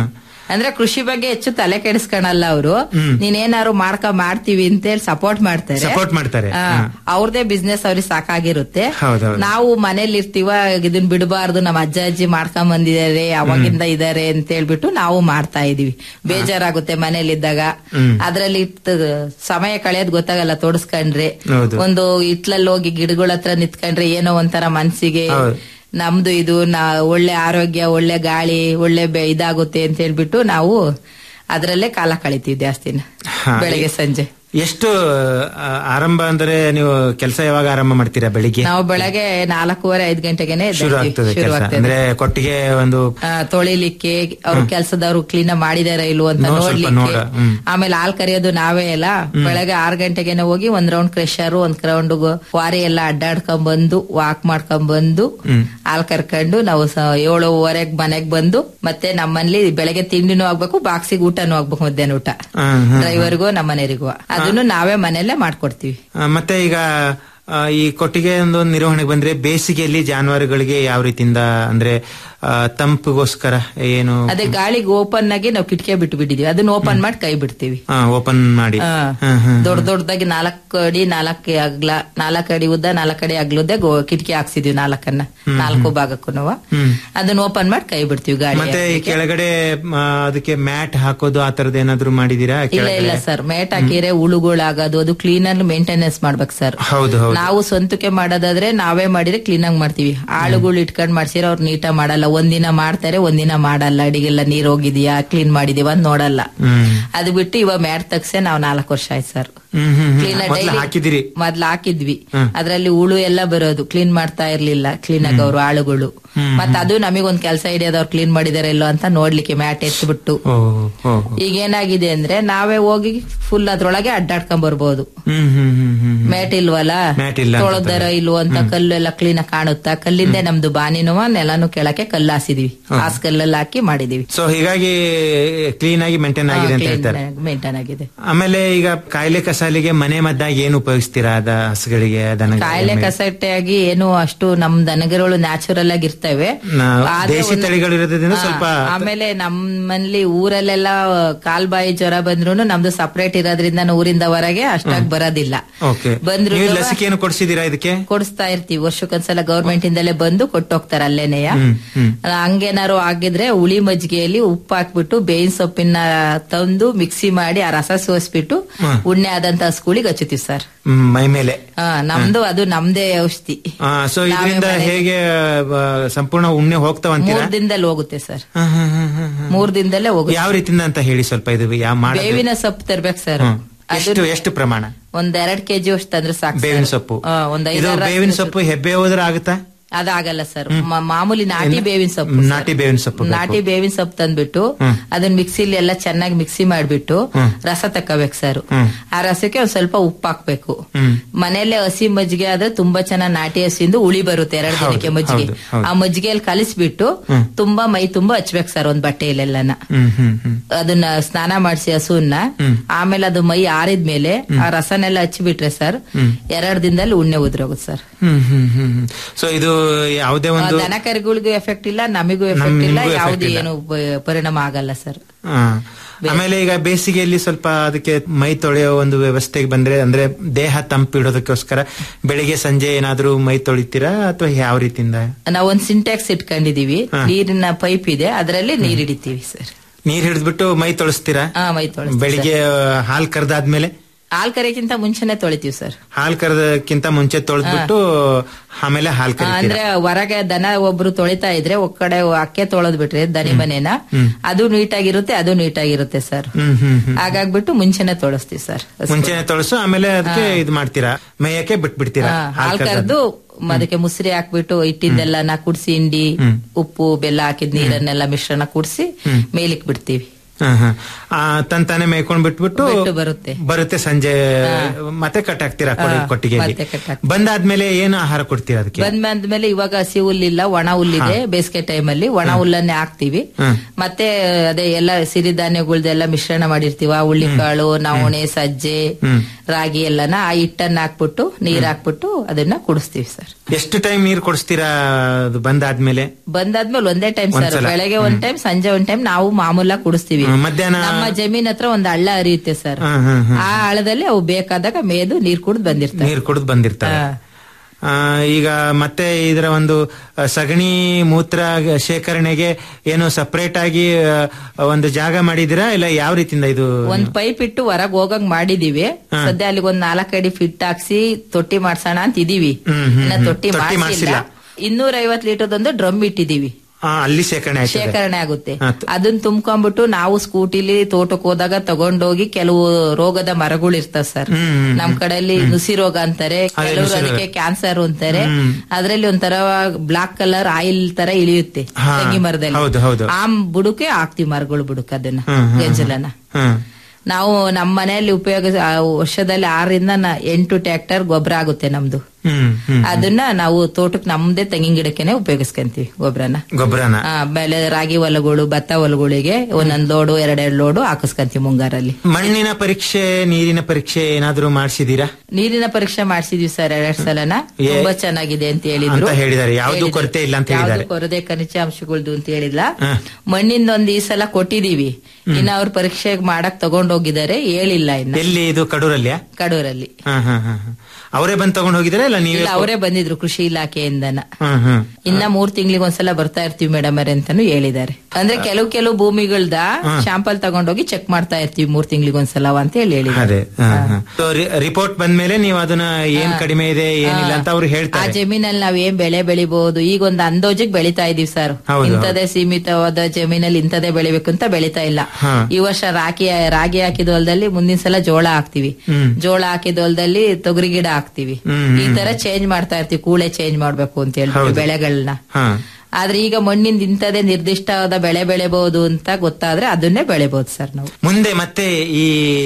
ಅಂದ್ರೆ ಕೃಷಿ ಬಗ್ಗೆ ಹೆಚ್ಚು ತಲೆ ಕೆಡಿಸ್ಕೊಳಲ್ಲ ಅವರು ಹ್ಮ್. ನೀನೇನಾದ್ರು ಮಾಡ್ಕ ಮಾಡ್ತೀವಿ ಅಂತೇಳಿ ಸಪೋರ್ಟ್ ಮಾಡ್ತಾರೆ Support ಮಾಡ್ತಾರೆ. ಆ, ಹಾ. ಅವ್ರದೇ ಬಿಸ್ನೆಸ್ ಅವ್ರಿಗೆ ಸಾಕಾಗಿರುತ್ತೆ ಹೌದೌದು. ನಾವು ಮನೇಲಿ ಇರ್ತೀವ ಇದನ್ ಬಿಡಬಾರ್ದು ನಮ್ಮ ಅಜ್ಜ ಅಜ್ಜಿ ಮಾಡ್ಕೊಂಡ್ ಬಂದಿದ್ದಾರೆ ಅವಾಗಿಂದ ಇದಾರೆ ಅಂತ ಹೇಳ್ಬಿಟ್ಟು ನಾವು ಮಾಡ್ತಾ ಇದೀವಿ ಬೇಜಾರಾಗುತ್ತೆ ಮನೇಲಿದ್ದಾಗ ಹ್ಮ್. ಅದ್ರಲ್ಲಿ ಇತ್ತು ಸಮಯ ಕಳೆಯೋದ್ ಗೊತ್ತಾಗಲ್ಲ ತೋಡಿಸ್ಕೊಂಡ್ರೆ ಹೌದು. ಒಂದು ಇತ್ಲಲ್ಲಿ ಹೋಗಿ ಗಿಡಗಳ ಹತ್ರ ನಿಂತ್ಕೊಂಡ್ರೆ ಏನೋ ಒಂಥರ ಮನ್ಸಿಗೆ ಹೌದು. ನಮ್ದು ಇದು ನಾ ಒಳ್ಳೆ ಆರೋಗ್ಯ ಒಳ್ಳೆ ಗಾಳಿ ಒಳ್ಳೆ ಬೆ- ಇದಾಗುತ್ತೆ ಅಂತ ಹೇಳ್ಬಿಟ್ಟು ನಾವು ಅದ್ರಲ್ಲೇ ಕಾಲ ಕಳಿತೀವಿ ಜಾಸ್ತಿನ ಹಾ. ಬೆಳಗ್ಗೆ ಸಂಜೆ ಎಷ್ಟು ಆ, ಆರಂಭ ಅಂದ್ರೆ ನೀವು ಕೆಲಸ ಯಾವಾಗ ಆರಂಭ ಮಾಡ್ತೀರಾ ಬೆಳಿಗ್ಗೆ ನಾವು ಬೆಳಗ್ಗೆ ನಾಲ್ಕೂವರೆ ಐದ್ ಗಂಟೆಗೆನೆ ಶುರು ಎದ್ದೇಳ್ತೀವಿ. ಆಗ್ತದೆ ಶುರು ಕೆಲಸ ಆಗ್ತದೆ. ಅಂದ್ರೆ ಕೊಟ್ಟಿಗೆ ಒಂದು ಆ, ತೊಳಿಲಿಕ್ಕೆ ಅವ್ರ ಕೆಲಸದವ್ರು ಕ್ಲೀನ್ ಮಾಡಿದಾರ ಇಲ್ವೋ ಅಂತ ನೋಡ್ ಸ್ವಲ್ಪ ನೋಡ್ಲಿಕ್ಕೆ ನೋಡ, ಹ್ಮ್. ಆಮೇಲೆ ಹಾಲ್ ಕರೆಯೋದು ನಾವೇ ಅಲ್ಲ ಬೆಳಗ್ಗೆ ಆರ್ ಗಂಟೆಗೆನೆ ಹೋಗಿ ಒಂದ್ ರೌಂಡ್ ಕ್ರೆಷರ್ ಒಂದ್ ರೌಂಡ್ ವಾರಿ ಎಲ್ಲ ಅಡ್ಡಾಡ್ಕೊಂಡ್ ಬಂದು ವಾಕ್ ಮಾಡ್ಕೊಂಡ್ ಬಂದು ಹ್ಮ್. ಹಾಲ್ ಕರ್ಕೊಂಡು ನಾವು ಸ- ಏಳುವರೆಗ್ ಮನೆಗ್ ಬಂದು ಮತ್ತೆ ನಮ್ಮಲ್ಲಿ ಬೆಳಗ್ಗೆ ತಿಂಡಿನೂ ಆಗ್ಬೇಕು ಬಾಕ್ಸಿಗೆ ಊಟನೂ ಆಗ್ಬೇಕು ಮಧ್ಯಾಹ್ನ ಊಟ ಹಾ, ಹಾ. ಡ್ರೈವರ್ಗೂ ನಮ್ಮ ಮನೆಯವರಿಗೂ ಅದನ್ನು ನಾವೇ ಮನೆಯಲ್ಲೇ ಮಾಡ್ಕೊಡ್ತೀವಿ ಆ, ಮತ್ತೆ ಈಗ ಆ, ಈ ಕೊಟ್ಟಿಗೆ ಒಂದು ನಿರ್ವಹಣೆಗೆ ಬಂದ್ರೆ ಬೇಸಿಗೆಯಲ್ಲಿ ಜಾನುವಾರುಗಳಿಗೆ ಯಾವ ರೀತಿಯಿಂದ ಅಂದ್ರೆ ಆ, ತಂಪಿಗೋಸ್ಕರ ಏನು ಅದೇ ಗಾಳಿಗೆ ಓಪನ್ ಆಗಿ ನಾವು ಕಿಟಕಿ ಬಿಟ್ಟು ಬಿಟ್ಟಿದೀವಿ ಅದನ್ನ ಓಪನ್ ಮಾಡಿ ಕೈ ಬಿಡ್ತೀವಿ ಓಪನ್ ಮಾಡಿ ಆ, ಹಾ, ಹಾ. ದೊಡ್ಡ ದೊಡ್ಡದಾಗಿ ನಾಲ್ಕು ಅಡಿ ನಾಲ್ಕು ಅಗ್ಲ ನಾಲ್ಕು ಅಡಿ ಉದ್ದ ನಾಲ್ಕು ಅಡಿ ಅಗ್ಲುದ್ದ ಕಿಟಕಿ ಹಾಕ್ಸಿದೀವಿ ನಾಲ್ಕನ್ನ ನಾಲ್ಕು ಭಾಗಕ್ಕೂ ಹ್ಮ್. ಅದನ್ನ ಓಪನ್ ಮಾಡಿ ಕೈ ಬಿಡ್ತೀವಿ ಗಾಳಿ ಮತ್ತೆ ಈ ಹಾಕ್ಲಿಕ್ಕೆ. ಕೆಳಗಡೆ ಆ, ಅದಕ್ಕೆ ಮ್ಯಾಟ್ ಹಾಕೋದು ಆ ತರದ್ ಏನಾದ್ರು ಮಾಡಿದೀರಾ ಇಲ್ಲ ಕೆಳಗಡೆ? ಇಲ್ಲ ಸರ್ ಮೇಟ್ ಹಾಕಿರೆ ಹುಳುಗಳಾಗೋದು ಅದು ಕ್ಲೀನ್ ಆಗಿ ಮೇಂಟೆನೆನ್ಸ್ ಮಾಡ್ಬೇಕು ಸರ್ ಹೌದು ಹೌದು ನಾವು ಸ್ವಂತಕ್ಕೆ ಮಾಡೋದಾದ್ರೆ ನಾವೇ ಮಾಡಿದ್ರೆ ಕ್ಲೀನ್ ಆಗಿ ಮಾಡ್ತೀವಿ ಆಳುಗಳು ಇಟ್ಕೊಂಡ್ ಮಾಡ್ಸಿರೋ ಅವ್ರು ನೀಟಾಗಿ ಮಾಡಲ್ಲ ಒಂದಿನ ಮಾಡ್ತಾರೆ ಒಂದಿನ ಮಾಡಲ್ಲ ಅಡಿಗೆಲ್ಲ ನೀರ್ ಹೋಗಿದ್ಯಾ ಕ್ಲೀನ್ ಮಾಡಿದೀವ ಅಂತ ನೋಡಲ್ಲ ಹ್ಮ್ ಅದು ಬಿಟ್ಟು ಇವಾಗ ಮ್ಯಾಟ್ ತಗ್ಸೆ ನಾವು ನಾಲ್ಕು ವರ್ಷ ಆಯ್ತು ಸರ್ ಹ್ಮ್ ಹ್ಮ್ ಹ್ಮ್. ಕ್ಲೀನ್ ಮೊದ್ಲು ಹಾಕಿದಿರಿ ಮೊದ್ಲು ಹಾಕಿದ್ವಿ ಹ್ಮ್. ಅದ್ರಲ್ಲಿ ಹುಳು ಎಲ್ಲ ಬರೋದು ಕ್ಲೀನ್ ಮಾಡ್ತಾ ಇರ್ಲಿಲ್ಲ ಕ್ಲೀನ್ ಆಗಿ ಅವ್ರು ಆಳುಗಳು ಹ್ಮ್, ಮತ್ತ ಅದು ನಮಗೊಂದ್ ಕೆಲಸ ಹಿಡಿಯೋದು ಅವ್ರು ಕ್ಲೀನ್ ಮಾಡಿದಾರೆ ಇಲ್ಲೋ ಅಂತ ನೋಡ್ಲಿಕ್ಕೆ ಮ್ಯಾಟ್ ಎತ್ಬಿಟ್ಟು ಓ ಓ ಈಗ ಏನಾಗಿದೆ ಅಂದ್ರೆ ನಾವೇ ಹೋಗಿ ಫುಲ್ ಅದ್ರೊಳಗೆ ಅಡ್ಡಾಡ್ಕೊಂಡ್ ಬರ್ಬೋದು ಹ್ಮ್ ಹ್ಮ್ ಹ್ಮ್ ಹ್ಮ್ ಮ್ಯಾಟ್ ಇಲ್ವಲ್ಲ ಮ್ಯಾಟ್ ಇಲ್ಲ ಅಂತ ತೊಳೆದಾರ ಇಲ್ವೋ ಅಂತ ಕಲ್ಲು ಎಲ್ಲ ಕ್ಲೀನ್ ಆಗಿ ಕಾಣುತ್ತಾ ಕಲ್ಲಿಂದ ನಮ್ದು ಬಾನಿನುವ ನೆಲನು ಕೆಳಕ್ಕೆ ಕಲ್ಲು ಹಾಸಿದೀವಿ ಹಾಸ್ ಕಲ್ಲಲ್ಲಿ ಹಾಕಿ ಮಾಡಿದೀವಿ ಸೊ ಹೀಗಾಗಿ ಕ್ಲೀನ್ ಆಗಿ ಮೇಂಟೈನ್ ಆಗಿದೆ ಅಂತ ಹೇಳ್ತಾರೆ ಮೇಂಟೈನ್ ಆಗಿದೆ ಆಮೇಲೆ ಈಗ ಕಾಯಿಲೆ ಕಸಾಲಿಗೆ ಮನೆ ಮದ್ದಾಗಿ ಏನು ಉಪಯೋಗಿಸ್ತೀರಾ ಅದ ಹಸುಗಳಿಗೆ ದನ ಕಾಯಿಲೆ ಕಸಟ್ಟೆಯಾಗಿ ಏನು ಅಷ್ಟು ನಮ್ ದನಗರುಗಳು ನ್ಯಾಚುರಲ್ ಆಗಿ ಇರ್ತವೆ ನಾವು ಆದ್ರೆ ದೇಶಿ ಒಂದು- ತಳಿಗಳು ಇರೋದ್ರಿಂದ ಹಾ, ಸ್ವಲ್ಪ ಆಮೇಲೆ ನಮ್ಮಲ್ಲಿ ಊರಲ್ಲೆಲ್ಲ ಕಾಲ್ ಬಾಯಿ ಜ್ವರ ಬಂದ್ರು ನಮ್ದು ಸಪರೇಟ್ ಇರೋದ್ರಿಂದ ನಾವು ಊರಿಂದ ಹೊರಗೆ ಅಷ್ಟಾಗಿ ಬರೋದಿಲ್ಲ ಓಕೆ ಬಂದ್ರು ನೀವು ಲಸಿಕೆಯನ್ನು ಕೊಡಿಸಿದೀರಾ ಇದಕ್ಕೆ ಕೊಡಿಸ್ತಾ ಇರ್ತೀವಿ ವರ್ಷಕ್ಕೊಂದ್ಸಲ ಗೌರ್ಮೆಂಟ್ ಇಂದಲೇ ಬಂದು ಕೊಟ್ಟೋಗ್ತಾರೆ ಅಲ್ಲೇನೆಯ ಹ್ಮ್ ಹ್ಮ್ ಹಂಗೇನಾರು ಆಗಿದ್ರೆ ಹುಳಿ ಮಜ್ಜಿಗೆಯಲ್ಲಿ ಉಪ್ಪು ಹಾಕ್ಬಿಟ್ಟು ಬೇವಿನ ಸೊಪ್ಪಿನ ತಂದು ಮಿಕ್ಸಿ ಮಾಡಿ ಆ ರಸ ಸೋಸ್ಬಿಟ್ಟು ಹ್ಮ್. ಉಣ್ಣೆ ಆದಂತ ಹಸ್ಗಳಿಗೆ ಹಚ್ಚುತ್ತೀವಿ ಸರ್ ಹ್ಮ್, ಮೈ ಮೇಲೆ ಆ, ನಮ್ದು ಅದು ನಮ್ದೇ ಔಷಧಿ ಸೊ ನಾವೇ ಇದರಿಂದ ಮನೆ- ಹೇಗೆ ಆ, ಸಂಪೂರ್ಣ ಉಣ್ಣೆ ಹೋಗ್ತಾವಂತೀರಾ ಮೂರ್ ದಿನದಲ್ಲಿ ಹೋಗುತ್ತೆ ಸರ್ ಹಾ, ಹಾ, ಹಾ, ಹಾ, ಹಾ. ಮೂರ್ ದಿನದಲ್ಲೇ ಹೋಗುತ್ತೆ ಯಾವ ರೀತಿಯಿಂದ ಅಂತ ಹೇಳಿ ಸ್ವಲ್ಪ ಇದು ಯಾವ ಮಾಡೋದು ಬೇವಿನ ಸೊಪ್ಪು ತರ್ಬೇಕು ಸರ್ ಹ್ಮ್. ಎಷ್ಟು ಎಷ್ಟು ಪ್ರಮಾಣ ಒಂದ್ ಎರಡ್ ಕೆಜಿ ಅಷ್ಟು ತಂದ್ರೆ ಸಾಕು ಬೇವಿನ ಸರ್. ಸೊಪ್ಪು ಆ, ಒಂದ್ ಇದು ಐದಾರು ಬೇವಿನ ಸೊಪ್ಪು ಹೆಬ್ಬೆ ಹೋದ್ರೆ ಆಗುತ್ತಾ ಅದಾಗಲ್ಲ ಸರ್ ಮ- ಮಾಮೂಲಿ ನಾಟಿ ಏನು? ಬೇವಿನ ಸೊಪ್ಪು ಸರ್. ನಾಟಿ ಬೇವಿನ ಸೊಪ್ಪು ಬೇಕು. ನಾಟಿ ಬೇವಿನ ಸೊಪ್ಪು ತಂದ್ಬಿಟ್ಟು ಹ್ಮ್. ಅದನ್ನ ಮಿಕ್ಸಿಲಿ ಎಲ್ಲ ಚೆನ್ನಾಗಿ ಮಿಕ್ಸಿ ಮಾಡ್ಬಿಟ್ಟು ಹ್ಮ್. ರಸ ತಕ್ಕೋಬೇಕು ಸರ್ ಹ್ಮ್. ಆ ರಸಕ್ಕೆ ಒಂದ್ ಸ್ವಲ್ಪ ಉಪ್ಪು ಹಾಕ್ಬೇಕು ಹ್ಮ್. ಮನೆಯಲ್ಲೇ ಹಸಿ ಮಜ್ಜಿಗೆ ಆದ್ರೆ ತುಂಬಾ ಚೆನ್ನಾಗಿ ನಾಟಿ ಹಸಿಂದು ಉಳಿ ಬರುತ್ತೆ ಎರಡು ಹೌದು, ದಿನಕ್ಕೆ ಮಜ್ಜಿಗೆ ಹೌದು, ಹೌದು. ಆ ಮಜ್ಜಿಗೆಯಲ್ಲಿ ಕಲಿಸ್ಬಿಟ್ಟು ಹ್ಮ್. ತುಂಬಾ ಮೈ ತುಂಬಾ ಹಚ್ಬೇಕು ಸರ್ ಒಂದ್ ಬಟ್ಟೆಯಲ್ಲೆಲ್ಲನ ಹ್ಮ್ ಹ್ಮ್ ಹ್ಮ್ ಅದನ್ನ ಸ್ನಾನ ಮಾಡಿಸಿ ಹಸುವನ್ನ ಹ್ಮ್. ಆಮೇಲೆ ಅದು ಮೈ ಆರಿದ್ಮೇಲೆ ಆ ರಸನೆಲ್ಲ ಹಚ್ಚಿಬಿಟ್ರೆ ಸರ್ ಹ್ಮ್. ಎರಡ್ ದಿನದಲ್ಲಿ ಉಣ್ಣೆ ಉದ್ರೋಗುತ್ತೆ ಸರ್ ಹ್ಮ್ ಹ್ಮ್ ಹ್ಮ್ ಹ್ಮ್ ಸೊ ಇದು ಯಾವುದೇ ಆ, ಒಂದು ದನ ಕರುಗಳಿಗೂ ಎಫೆಕ್ಟ್ ಇಲ್ಲ ನಮಿಗೂ ಎಫೆಕ್ಟ್ ನಮ್- ಇಲ್ಲ ನಿಮ್ಗೂ effect ಯಾವ್ದು ಇಲ್ಲ. ಏನು ಪ- ಪರಿಣಾಮ ಆಗಲ್ಲ ಸರ್ ಹಾ. ಆಮೇಲೆ ಈಗ ಬೇಸಿಗೆಯಲ್ಲಿ ಸ್ವಲ್ಪ ಅದಕ್ಕೆ ಮೈ ತೊಳೆಯೋ ಒಂದು ವ್ಯವಸ್ಥೆಗೆ ಬಂದ್ರೆ ಅಂದ್ರೆ ದೇಹ ತಂಪಿಡೋದಕ್ಕೋಸ್ಕರ ಬೆಳಿಗ್ಗೆ ಸಂಜೆ ಏನಾದ್ರೂ ಮೈ ತೊಳಿತೀರಾ ಅಥವಾ ಯಾವ ರೀತಿಯಿಂದ ನಾವ್ ಒಂದ್ ಸಿಂಟ್ಯಾಕ್ಸ್ ಇಟ್ಕೊಂಡಿದೀವಿ ಹಾ. ನೀರಿನ ಪೈಪ್ ಇದೆ ಅದರಲ್ಲಿ ನೀರ್ ಹಿಡಿತೀವಿ ಸರ್ ನೀರ್ ಹಿಡಿದ್ಬಿಟ್ಟು ಮೈ ತೊಳಸ್ತೀರಾ ಹಾ ಮೈ ತೊಳಿಸ್ತೀವಿ ಬೆಳಿಗ್ಗೆ ಹಾಲ್ ಕರೆದಾದ್ಮೇಲೆ ಹಾಲ್ ಕರೆಯಕ್ಕಿಂತ ಮುಂಚೆನೆ ತೊಳಿತೀವಿ ಸರ್ ಹಾಲ್ ಕರೆದಕ್ಕಿಂತ ಮುಂಚೆ ತೊಳೆದ್ಬಿಟ್ಟು ಆಮೇಲೆ ಹಾಲ್ ಆ, ಕರಿತೀರಾ ಅಂದ್ರೆ ಹೊರಗೆ ದನ ಒಬ್ರು ತೊಳಿತಾ ಇದ್ರೆ ಒಕ್ ಕಡೆ ಅಕ್ಕೆ ತೊಳೆದ್ ಬಿಟ್ರೆ ದನಿ ಮನೇನ ಹ್ಮ್. ಅದು ನೀಟಾಗಿರುತ್ತೆ ಅದು ನೀಟಾಗಿರುತ್ತೆ ಸರ್ ಹ್ಮ್ ಹ್ಮ್ ಹ್ಮ್ ಹಾಗಾಗ್ಬಿಟ್ಟು ಮುಂಚೆನೆ ತೊಳಸ್ತೀವಿ ಸರ್ ಮುಂಚೆನೆ ತೊಳಸು ಆಮೇಲೆ ಅದಕ್ಕೆ ಇದು ಮಾಡ್ತೀರಾ ಮೇಯಕ್ಕೆ ಬಿಟ್ಬಿಡ್ತೀರಾ ಹಾ, ಹಾಲ್ ಹಾಲ್ ಕರ್ದಾದ್ಮೇಲೆ. ಕರೆದು ಅದಕ್ಕೆ ಮುಸ್ರಿ ಹಾಕ್ಬಿಟ್ಟು ಹಿಟ್ಟಿಂದೆಲ್ಲ ಕುಡ್ಸಿ ಹಿಂಡಿ ಹ್ಮ್. ಉಪ್ಪು ಬೆಲ್ಲ ಹಾಕಿದ್ ನೀರನ್ನೆಲ್ಲ ಮಿಶ್ರಣ ಕುಡ್ಸಿ ಹ್ಮ್. ಮೇಲಿಕ್ ಬಿಡ್ತೀವಿ ಹಾ, ಹಾ. ಆ, ತಂತಾನೆ ಮೇಯ್ಕೊಂಡ್ ಬಿಟ್ಬಿಟ್ಟು ಬಿಟ್ಟು ಬರುತ್ತೆ. ಬರುತ್ತೆ ಸಂಜೆ ಮತ್ತೆ ಕಟ್ ಹಾಕ್ತೀರಾ ಕೊಡಿ- ಹಾ, ಕೊಟ್ಟಿಗೆಗೆ ಮತ್ತೆ ಕಟ್ ಹಾಕ್ತೀವಿ. ಬಂದಾದ್ಮೇಲೆ ಏನು ಆಹಾರ ಕೊಡ್ತೀರಾ ಅದಕ್ಕೆ ಬಂದ್ ಬಂದ್ಮೇಲೆ ಇವಾಗ ಹಸಿ ಹುಲ್ಲಿಲ್ಲ ಒಣ ಹುಲ್ಲಿದೆ ಬೇಸಿಗೆ ಟೈಮ್ ಅಲ್ಲಿ ಒಣ ಹುಲ್ಲನ್ನೇ ಹಾಕ್ತಿವಿ ಹ್ಮ್. ಮತ್ತೆ ಅದೇ ಎಲ್ಲ ಸಿರಿಧಾನ್ಯಗಳ್ದೆಲ್ಲ ಮಿಶ್ರಣ ಮಾಡಿರ್ತೀವ ಹುಳ್ಳಿಕಾಳು ನವಣೆ ಸಜ್ಜೆ ಹ್ಮ್. ರಾಗಿ ಎಲ್ಲನ ಆ ಹಿಟ್ಟನ್ನ ಹಾಕ್ಬಿಟ್ಟು ನೀರ್ ಹಾಕ್ಬಿಟ್ಟು ಅದನ್ನ ಕುಡಿಸ್ತೀವಿ ಸರ್ ಎಷ್ಟು ಟೈಮ್ ನೀರು ಕೊಡಿಸ್ತೀರಾ ಅದು ಬಂದಾದ್ಮೇಲೆ ಬಂದಾದ್ಮೇಲೆ ಒಂದೇ ಟೈಮ್ ಸರ್ ಒಂದ್ಸಲ. ಬೆಳಗ್ಗೆ ಒಂದ್ ಟೈಮ್ ಸಂಜೆ ಒಂದ್ ಟೈಮ್ ನಾವು ಮಾಮೂಲಾಗಿ ಕುಡಿಸ್ತೀವಿ ಹ್ಮ್, ಮಧ್ಯಾಹ್ನ- ನಮ್ಮ ಜಮೀನ್ ಹತ್ರ ಒಂದ್ ಹಳ್ಳ ಹರಿಯುತ್ತೆ ಸರ್ ಹ್ಮ್, ಹ್ಮ್, ಹ್ಮ್. ಆ ಹಳ್ಳದಲ್ಲಿ ಅವು ಬೇಕಾದಾಗ ಮೇದು ನೀರ್ ಕುಡಿದು ಬಂದಿರ್ತಾರೆ ನೀರು ಕುಡಿದು ಬಂದಿರ್ತಾರೆ ಆ, ಈಗ ಮತ್ತೆ ಇದರ ಒಂದು ಆ, ಸಗಣಿ ಮೂತ್ರ ಶೇಖರಣೆಗೆ ಏನು ಸಪರೇಟ್ ಆಗಿ ಆ, ಒಂದು ಜಾಗ ಮಾಡಿದಿರಾ ಇಲ್ಲ ಯಾವ ರೀತಿಯಿಂದ ಇದು ಒಂದ್ ಪೈಪ್ ಇಟ್ಟು ಹೊರಗ್ ಹೋಗಂಗ್ ಮಾಡಿದೀವಿ ಹಾ. ಸದ್ಯ ಅಲ್ಲಿಗೆ ಒಂದ್ ನಾಲ್ಕ್ ಅಡಿ ಫಿಟ್ ಹಾಕ್ಸಿ ತೊಟ್ಟಿ ಮಾಡ್ಸೋಣ ಅಂತ ಇದೀವಿ ಹ್ಮ್, ಹ್ಮ್, ಇನ್ನ ಹ್ಮ್. ತೊಟ್ಟಿ ತೊಟ್ಟಿ ಮಾಡ್ಸಿಲ್ಲ ಇನ್ನೂರ ಐವತ್ ಲೀಟರ್ದೊಂದು ಡ್ರಮ್ ಇಟ್ಟಿದೀವಿ ಆ, ಅಲ್ಲಿ ಶೇಖರಣೆ ಆಗ್ತದೆ ಶೇಖರಣೆ ಆಗುತ್ತೆ ಹಾ, ಅದನ್ನ ತುಂಬ್ಕೊಂಡ್ಬಿಟ್ಟು ನಾವು ಸ್ಕೂಟಿಲಿ ತೋಟಕ್ಕೆ ಹೋದಾಗ ತಗೊಂಡೋಗಿ ಕೆಲವು ರೋಗದ ಮರಗಳು ಇರ್ತವೆ ಸರ್ ಹ್ಮ್, ಹ್ಮ್, ನಮ್ ಕಡೆಯಲ್ಲಿ ನುಸಿ ರೋಗ ಅಂತಾರೆ ಅದೇ ಕೆಲವರು ನುಸಿ ರೋಗ. ಅದಕ್ಕೆ ಕ್ಯಾನ್ಸರ್ ಅಂತಾರೆ ಹ್ಮ್. ಅದ್ರಲ್ಲಿ ಒಂಥರ ಬ್ಲಾಕ್ ಕಲರ್ ಆಯಿಲ್ ತರ ಇಳಿಯುತ್ತೆ ಹಾ, ತೆಂಗಿ ಮರದಲ್ಲಿ ಹೌದು, ಹೌದು. ಆ ಬುಡಕ್ಕೆ ಹಾಕ್ತಿವಿ ಮರಗಳು ಬುಡಕ್ ಅದನ್ನ ಹ್ಮ್, ಹ್ಮ್, ಗಂಜಲನ ಹ್ಮ್. ನಾವು ನಮ್ಮ ಮನೆಯಲ್ಲಿ ಉಪಯೋಗಿಸ ಆ ವರ್ಷದಲ್ಲಿ ಆರರಿಂದ ನ- ಎಂಟು ಟ್ರ್ಯಾಕ್ಟರ್ ಗೊಬ್ಬರ ಆಗುತ್ತೆ ನಮ್ದು ಹ್ಮ್ ಹ್ಮ್ ಅದನ್ನ ನಾವು ತೋಟಕ್ಕೆ ನಮ್ದೇ ತೆಂಗಿನ ಗಿಡಕ್ಕೆನೆ ಉಪಯೋಗಿಸ್ಕೊಂತೀವಿ ಗೊಬ್ಬರನ ಗೊಬ್ಬರನ ಆಮೇಲೆ ರಾಗಿ ಹೊಲಗಳು ಭತ್ತ ಹೊಲಗಳಿಗೆ ಒಂದೊಂದ್ ಲೋಡು ಎರಡೆರಡು ಲೋಡು ಹಾಕಿಸ್ಕೊಂತೀವಿ ಮುಂಗಾರಲ್ಲಿ ಮಣ್ಣಿನ ಪರೀಕ್ಷೆ ನೀರಿನ ಪರೀಕ್ಷೆ ಏನಾದ್ರೂ ಮಾಡಿಸಿದೀರಾ ನೀರಿನ ಪರೀಕ್ಷೆ ಮಾಡಿಸಿದ್ವಿ ಸರ್ ಎರಡ್ ಸಲನ ಏ- ತುಂಬಾ ಚೆನ್ನಾಗಿದೆ ಅಂತ ಹೇಳಿದ್ರು ಅಂತ ಹೇಳಿದ್ದಾರೆ. ಯಾವ್ದು ಹೇಳಿದ್ರು. ಕೊರತೆ ಇಲ್ಲ ಅಂತ ಯಾವ್ದು ಹೇಳಿದ್ದಾರೆ. ಕೊರತೆ ಖನಿಜಾಂಶಗಳ್ದು ಅಂತ ಹೇಳಿಲ್ಲ ಹ. ಮಣ್ಣಿಂದ ಒಂದ್ ಈ ಸಲ ಕೊಟ್ಟಿದೀವಿ ಇನ್ನ ಅವ್ರ ಪರೀಕ್ಷೆ ಮಾಡಕ್ ತಗೊಂಡೋಗಿದ್ದಾರೆ ಹೇಳಿಲ್ಲ ಇನ್ನ ಎಲ್ಲಿ ಇದು ಕಡೂರಲ್ಲಿಯಾ ಕಡೂರಲ್ಲಿ ಹಾ ಹಾ ಹಾ ಹಾ. ಅವರೇ ಬಂದು ತಗೊಂಡು ಹೋಗಿದಾರೆ ಇಲ್ಲ ನೀವೇ ಇಲ್ಲ ಅವರೇ ಬಂದಿದ್ರು ಕೃಷಿ ಇಲಾಖೆಯಿಂದನ ಹ್ಮ್ ಹ್ಮ್ ಇನ್ನ ಮೂರ್ ತಿಂಗಳಿಗೆ ಒಂದ್ಸಲ ಬರ್ತಾ ಇರ್ತೀವಿ ಮೇಡಮ್ ಅವರೇ ಅಂತಾನು ಹೇಳಿದ್ದಾರೆ ಅಂದ್ರೆ ಕೆಲವು ಕೆಲವು ಭೂಮಿಗಳ್ದ ಶಾಂಪಲ್ ತಗೊಂಡೋಗಿ ಚೆಕ್ ಮಾಡ್ತಾ ಇರ್ತೀವಿ ಮೂರ್ ತಿಂಗಳಿಗೆ ಒಂದ್ಸಲ ಅಂತ ಹೇಳಿ ಹೇಳಿದ್ದಾರೆ ಅದೇ ಹಾ, ಹಾ. So, ರಿ- ರಿಪೋರ್ಟ್ ಬಂದ್ಮೇಲೆ ನೀವು ಅದನ್ನ ಏನ್ ಕಡಿಮೆ ಇದೆ ಏನಿಲ್ಲ ಅಂತ ಅವ್ರು ಆ ಹೇಳ್ತಾರೆ ಜಮೀನಲ್ಲಿ ನಾವ್ ಏನ್ ಬೆಳೆ ಬೆಳಿಬಹುದು ಈಗ ಒಂದ್ ಅಂದೋಜಿಗೆ ಬೆಳಿತಾ ಇದೀವಿ ಸರ್ ಹೌದು, ಇಂಥದೇ ಸೀಮಿತವಾದ ಜಮೀನಲ್ಲಿ ಇಂಥದೇ ಬೆಳಿಬೇಕು ಅಂತ ಬೆಳಿತಾ ಇಲ್ಲ ಹಾ. ಈ ವರ್ಷ ರಾಗಿ ರಾಗಿ ಹಾಕಿದ ಹೊಲದಲ್ಲಿ ಮುಂದಿನ ಸಲ ಜೋಳ ಹಾಕ್ತಿವಿ ಹ್ಮ್. ಜೋಳ ಹಾಕಿದ ಹೊಲದಲ್ಲಿ ತೊಗರಿ ಗಿಡ ಹಾಕ್ತಿವಿ ಹ್ಮ್, ಈ ತರ ಚೇಂಜ್ ಮಾಡ್ತಾ ಇರ್ತೀವಿ ಕೂಳೆ ಚೇಂಜ್ ಮಾಡ್ಬೇಕು ಅಂತ ಹೇಳ್ತೀವಿ ಹೌದು. ಬೆಳೆಗಳನ್ನ ಹಾ ಆದ್ರೆ ಈಗ ಮಣ್ಣಿಂದ ಇಂಥದೇ ನಿರ್ದಿಷ್ಟವಾದ ಬೆಳೆ ಬೆಳೆಬಹುದು ಅಂತ ಗೊತ್ತಾದ್ರೆ ಅದನ್ನೇ ಬೆಳೆಬಹುದು ಸರ್ ನಾವು ಮುಂದೆ ಮತ್ತೆ ಈ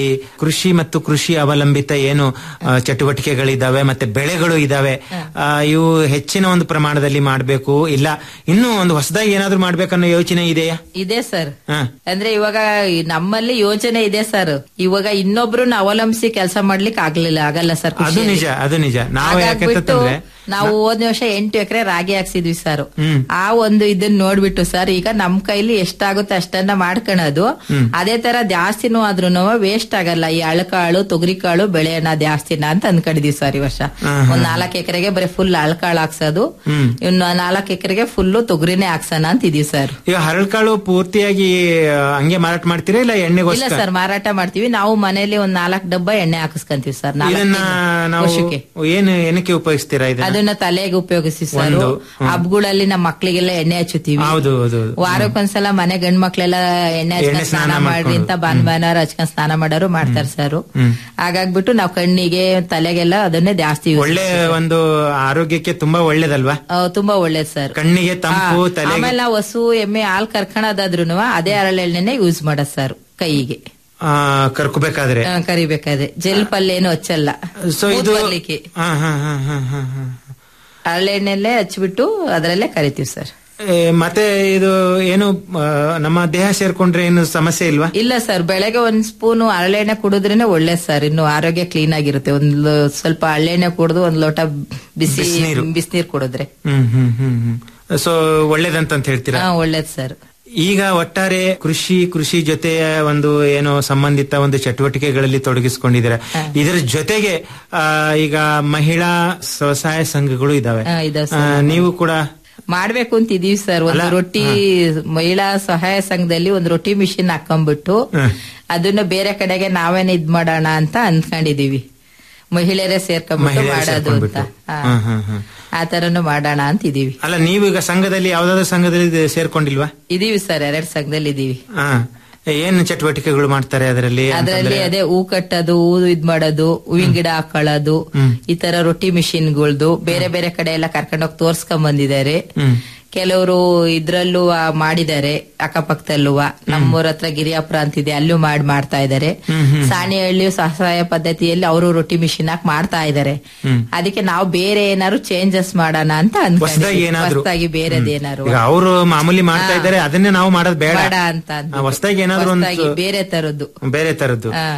ಕೃಷಿ ಮತ್ತು ಕೃಷಿ ಅವಲಂಬಿತ ಏನು ಆ, ಚಟುವಟಿಕೆಗಳಿದಾವೆ ಮತ್ತೆ ಬೆಳೆಗಳು ಇದಾವೆ ಆ, ಇವು ಹೆಚ್ಚಿನ ಒಂದು ಪ್ರಮಾಣದಲ್ಲಿ ಮಾಡಬೇಕು ಇಲ್ಲ ಇನ್ನೂ ಒಂದು ಹೊಸದಾಗಿ ಏನಾದ್ರೂ ಮಾಡ್ಬೇಕನ್ನೋ ಯೋಚನೆ ಇದೆಯಾ ಇದೆ ಸರ್ ಹಾ ಅಂದ್ರೆ ಇವಾಗ ಈ ನಮ್ಮಲ್ಲಿ ಯೋಜನೆ ಇದೆ ಸರ್ ಇವಾಗ ಇನ್ನೊಬ್ರನ್ನ ಅವಲಂಬಿಸಿ ಕೆಲಸ ಮಾಡ್ಲಿಕ್ಕೆ ಆಗ್ಲಿಲ್ಲ ಆಗಲ್ಲ ಸರ್ ಅದು ನಿಜ ಅದು ನಿಜ ನಾವು ಹಾಗಾಗ್ಬಿಟ್ಟು ಯಾಕಂತಂದ್ರೆ ನಾವು ಹೋದ ವರ್ಷ ಎಂಟು ಎಕರೆ ರಾಗಿ ಹಾಕ್ಸಿದ್ವಿ ಸರ್ ಹ್ಮ್. ಆ ಒಂದು ಇದನ್ನ ನೋಡ್ಬಿಟ್ಟು ಸರ್ ಈಗ ನಮ್ ಕೈಲಿ ಎಷ್ಟಾಗುತ್ತೆ ಅಷ್ಟನ್ನ ಮಾಡ್ಕೊಳೋದು ಅದೇ ತರ ಜಾಸ್ತಿನೂ ಆದ್ರೂ ವೇಸ್ಟ್ ಆಗಲ್ಲ ಈ ಅಳಕಾಳು ತೊಗರಿ ಕಾಳು ಬೆಳೆಯನ್ನ ಜಾಸ್ತಿನ ಅಂತ ಅನ್ಕೊಂಡಿದೀವಿ ಸರ್ ಈ ವರ್ಷ ಒಂದ್ ನಾಲ್ಕು ಎಕರೆಗೆ ಬರೀ ಫುಲ್ ಅಳಕಾಳು ಹಾಕ್ಸೋದು ಹ್ಮ್. ಇನ್ನು ನಾಲ್ಕು ಎಕರೆಗೆ ಫುಲ್ಲು ತೊಗರಿನೇ ಹಾಕ್ಸೋಣ ಅಂತ ಇದೀವಿ ಸರ್ ಈಗ ಹರಳ್ಕಾಳು ಪೂರ್ತಿಯಾಗಿ ಆ, ಹಂಗೆ ಮಾರಾಟ ಮಾಡ್ತೀರಾ ಇಲ್ಲ ಇಲ್ಲ ಎಣ್ಣೆಗೋಸ್ಕರ ಸರ್ ಮಾರಾಟ ಮಾಡ್ತೀವಿ ನಾವು ಮನೇಲಿ ಒಂದ್ ನಾಲ್ಕು ಡಬ್ಬ ಎಣ್ಣೆ ಹಾಕಿಸ್ಕೊಂತೀವಿ ಸರ್ ನಾಲ್ಕು ಇದನ್ನ ತಿಂಗ್ಳು ನಾವು ವರ್ಷಕ್ಕೆ ಏನು ಏನಕ್ಕೆ ಉಪಯೋಗಿಸ್ತೀರಾ ಇದನ್ನ ಅದನ್ನ ತಲೆಗೆ ಉಪಯೋಗಿಸಿ ಸರ್ ಒಂದು, ಹ್ಮ್. ಹಬ್ಬಗಳಲ್ಲಿ ನಮ್ಮ ಮಕ್ಳಿಗೆಲ್ಲ ಎಣ್ಣೆ ಹಚ್ಚುತ್ತೀವಿ ಹೌದು ಹೌದು ಹೌದು. ವಾರಕ್ಕೊಂದ್ಸಲ ಮನೆ ಗಂಡ್ ಮಕ್ಳೆಲ್ಲ ಎಣ್ಣೆ ಹಚ್ಕೊಂಡ್ ಎಣ್ಣೆ ಸ್ನಾನ ಸ್ನಾನ ಮಾಡ್ರಿ ಅಂತ ಮಾಡ್ಕೊಂಡು. ಬಾನ್ ಬಾನವ್ರು ಹಚ್ಕೊಂಡ್ ಸ್ನಾನ ಮಾಡೋರು ಮಾಡ್ತಾರೆ ಸರ್ ಹ್ಮ್. ಹಾಗಾಗ್ಬಿಟ್ಟು ನಾವು ಕಣ್ಣಿಗೆ ತಲೆಗೆಲ್ಲ ಅದನ್ನೇ ಜಾಸ್ತಿ use ಒಳ್ಳೆ ಒಂದು ಆರೋಗ್ಯಕ್ಕೆ ತುಂಬಾ ಒಳ್ಳೇದಲ್ವಾ ಆ, ತುಂಬಾ ಒಳ್ಳೇದ್ ಸರ್ ಕಣ್ಣಿಗೆ ತಂಪು ಆ, ತಲೆಗೆ ಆಮೇಲೆ ನಾವು ಹಸು ಎಮ್ಮೆ ಹಾಲ್ ಕರ್ಕಣದಾದ್ರೂ ಅದೇ ಹರಳೆಣ್ಣೆನೆ ಯೂಸ್ ಮಾಡೋದ್ ಸರ್ ಕೈಗೆ ಆ, ಕರ್ಕೋಬೇಕಾದ್ರೆ ಆ, ಕರಿಬೇಕಾದ್ರೆ ಜೆಲ್ ಪಲ್ಯ ಏನು ಹಚ್ಚಲ್ಲ ಸೊ ಕೂತ್ ಇದು ಬರ್ಲಿಕ್ಕೆ ಹಾ ಹಾ ಹಾ ಹಾ ಹಾ ಹಾ ಹರಳೆಣ್ಣೆಲ್ಲೇ ಹಚ್ಬಿಟ್ಟು ಅದರಲ್ಲೇ ಕರಿತೀವಿ ಸರ್ ಏ, ಮತ್ತೆ ಇದು ಏನು ಆ, ನಮ್ಮ ದೇಹ ಸೇರ್ಕೊಂಡ್ರೆ ಏನು ಸಮಸ್ಯೆ ಇಲ್ವಾ ಇಲ್ಲ ಸರ್ ಬೆಳಗ್ಗೆ ಒಂದ್ ಸ್ಪೂನ್ ಹರಳೆಣ್ಣೆ ಕುಡಿದ್ರೇನೆ ಒಳ್ಳೆ ಸರ್ ಇನ್ನು ಆರೋಗ್ಯ ಕ್ಲೀನ್ ಆಗಿರುತ್ತೆ ಒಂದ್ ಸ್ವಲ್ಪ ಹರಳೆಣ್ಣೆ ಕುಡಿದು ಒಂದ್ ಲೋಟ ಬಿಸಿ ಬಿಸ್ನೀರು. ಬಿಸಿನೀರ್ ಕುಡಿದ್ರೆ ಹ್ಮ್ ಹ್ಮ್ ಹ್ಮ್ ಹ್ಮ್ ಸೊ ಒಳ್ಳೇದಂತ ಹೇಳ್ತೀರಾ ಹಾ ಒಳ್ಳೇದ್ ಸರ್ ಈಗ ಒಟ್ಟಾರೆ ಕೃಷಿ ಕೃಷಿ ಜೊತೆಯ ಒಂದು ಏನೋ ಸಂಬಂಧಿತ ಒಂದು ಚಟುವಟಿಕೆಗಳಲ್ಲಿ ತೊಡಗಿಸಿಕೊಂಡಿದ್ದೀರಾ ಇದರ ಜೊತೆಗೆ ಆ, ಈಗ ಮಹಿಳಾ ಸ್ವಸಹಾಯ ಸಂಘಗಳು ಇದಾವೆ ಹಾ, ಇದಾವೆ ಆ, ಸರ್. ನೀವು ಕೂಡ ಮಾಡ್ಬೇಕು ಅಂತ ಇದೀವಿ ಸರ್ ಒಂದು ಅಲ್ಲ, ರೊಟ್ಟಿ ಮಹಿಳಾ ಸಹಾಯ ಸಂಘದಲ್ಲಿ ಒಂದು ರೊಟ್ಟಿ ಮಿಷಿನ್ ಹಾಕೊಂಡ್ಬಿಟ್ಟು ಹ್ಮ್. ಅದನ್ನ ಬೇರೆ ಕಡೆಗೆ ನಾವೇನೆ ಇದ್ ಮಾಡೋಣ ಅಂತ ಅನ್ಕೊಂಡಿದೀವಿ ಮಹಿಳೆಯರೇ ಸೇರ್ಕೊಂಡ್ಬಿಟ್ಟು ಮಹಿಳೆಯರು ಮಾಡೋದು ಅಂತ ಸೇರ್ಕೊಂಡ್ಬಿಟ್ಟು. ಹಾ. ಹ್ಮ್, ಹ್ಮ್, ಹ್ಮ್. ಆ ತರನು ಮಾಡೋಣ ಅಂತ ಇದೀವಿ ಅಲ್ಲ ನೀವು ಈಗ ಸಂಘದಲ್ಲಿ ಯಾವ್ದಾದ್ರು ಸಂಘದಲ್ಲಿ ಇದು ಸೇರ್ಕೊಂಡಿಲ್ವಾ ಇದೀವಿ ಸರ್ ಎರಡ್ ಸಂಘದಲ್ಲಿ ಇದೀವಿ ಹಾ ಏನ್ ಚಟುವಟಿಕೆಗಳು ಮಾಡ್ತಾರೆ ಅದರಲ್ಲಿ ಅದರಲ್ಲಿ ಅಂತಂದ್ರೆ? ಅದೇ ಹೂ ಕಟ್ಟೋದು ಹೂ ಇದ್ ಮಾಡೋದು ಹೂವಿನ ಗಿಡ ಹಾಕೊಳ್ಳೋದು ಈ ತರ ರೊಟ್ಟಿ ಮಿಷಿನ್ಗಳ್ದು ಬೇರೆ ಬೇರೆ ಕಡೆ ಎಲ್ಲ ಕರ್ಕೊಂಡೋಗಿ ತೋರ್ಸ್ಕೊಂಡ್ ಬಂದಿದ್ದಾರೆ ಹ್ಮ್. ಕೆಲವರು ಇದ್ರಲ್ಲೂ ಆ, ಮಾಡಿದ್ದಾರೆ ಅಕ್ಕಪಕ್ಕದಲ್ಲೂ ನಮ್ಮೂರ ಹತ್ರ ಗಿರಿಯಾಪುರ ಅಂತಿದೆ ಅಲ್ಲೂ ಮಾಡಿ ಮಾಡ್ತಾ ಇದ್ದಾರೆ ಸಾಣಿಹಳ್ಳಿ ಸ್ವಸಹಾಯ ಪದ್ಧತಿಯಲ್ಲಿ ಅವರು ರೊಟ್ಟಿ ಮಿಷಿನ್ ಹಾಕಿ ಮಾಡ್ತಾ ಇದ್ದಾರೆ ಅದಕ್ಕೆ ನಾವು ಬೇರೆ ಏನಾದ್ರು ಚೇಂಜಸ್ ಮಾಡೋಣ ಅಂತ ಹೊಸದಾಗಿ ಅನ್ಕೊಂಡಿದ್ದೀವಿ ಏನಾದ್ರು ಹೊಸದಾಗಿ ಬೇರೆದೇನಾದ್ರು ಈಗ ಅವರು ಮಾಮೂಲಿ ಮಾಡ್ತಾ ಇದ್ದಾರೆ ಅದನ್ನೇ ನಾವು ಮಾಡೋದು ಬೇಡ ಬೇಡ ಅಂತ ಅಂದ್ಬಿಟ್ಟು. ಹೊಸದಾಗಿ ಏನಾದ್ರು ಹೊಸ್ದಾಗಿ ಒಂದು ಬೇರೆ ತರದ್ದು ಬೇರೆ ತರದ್ದು ಹಾ.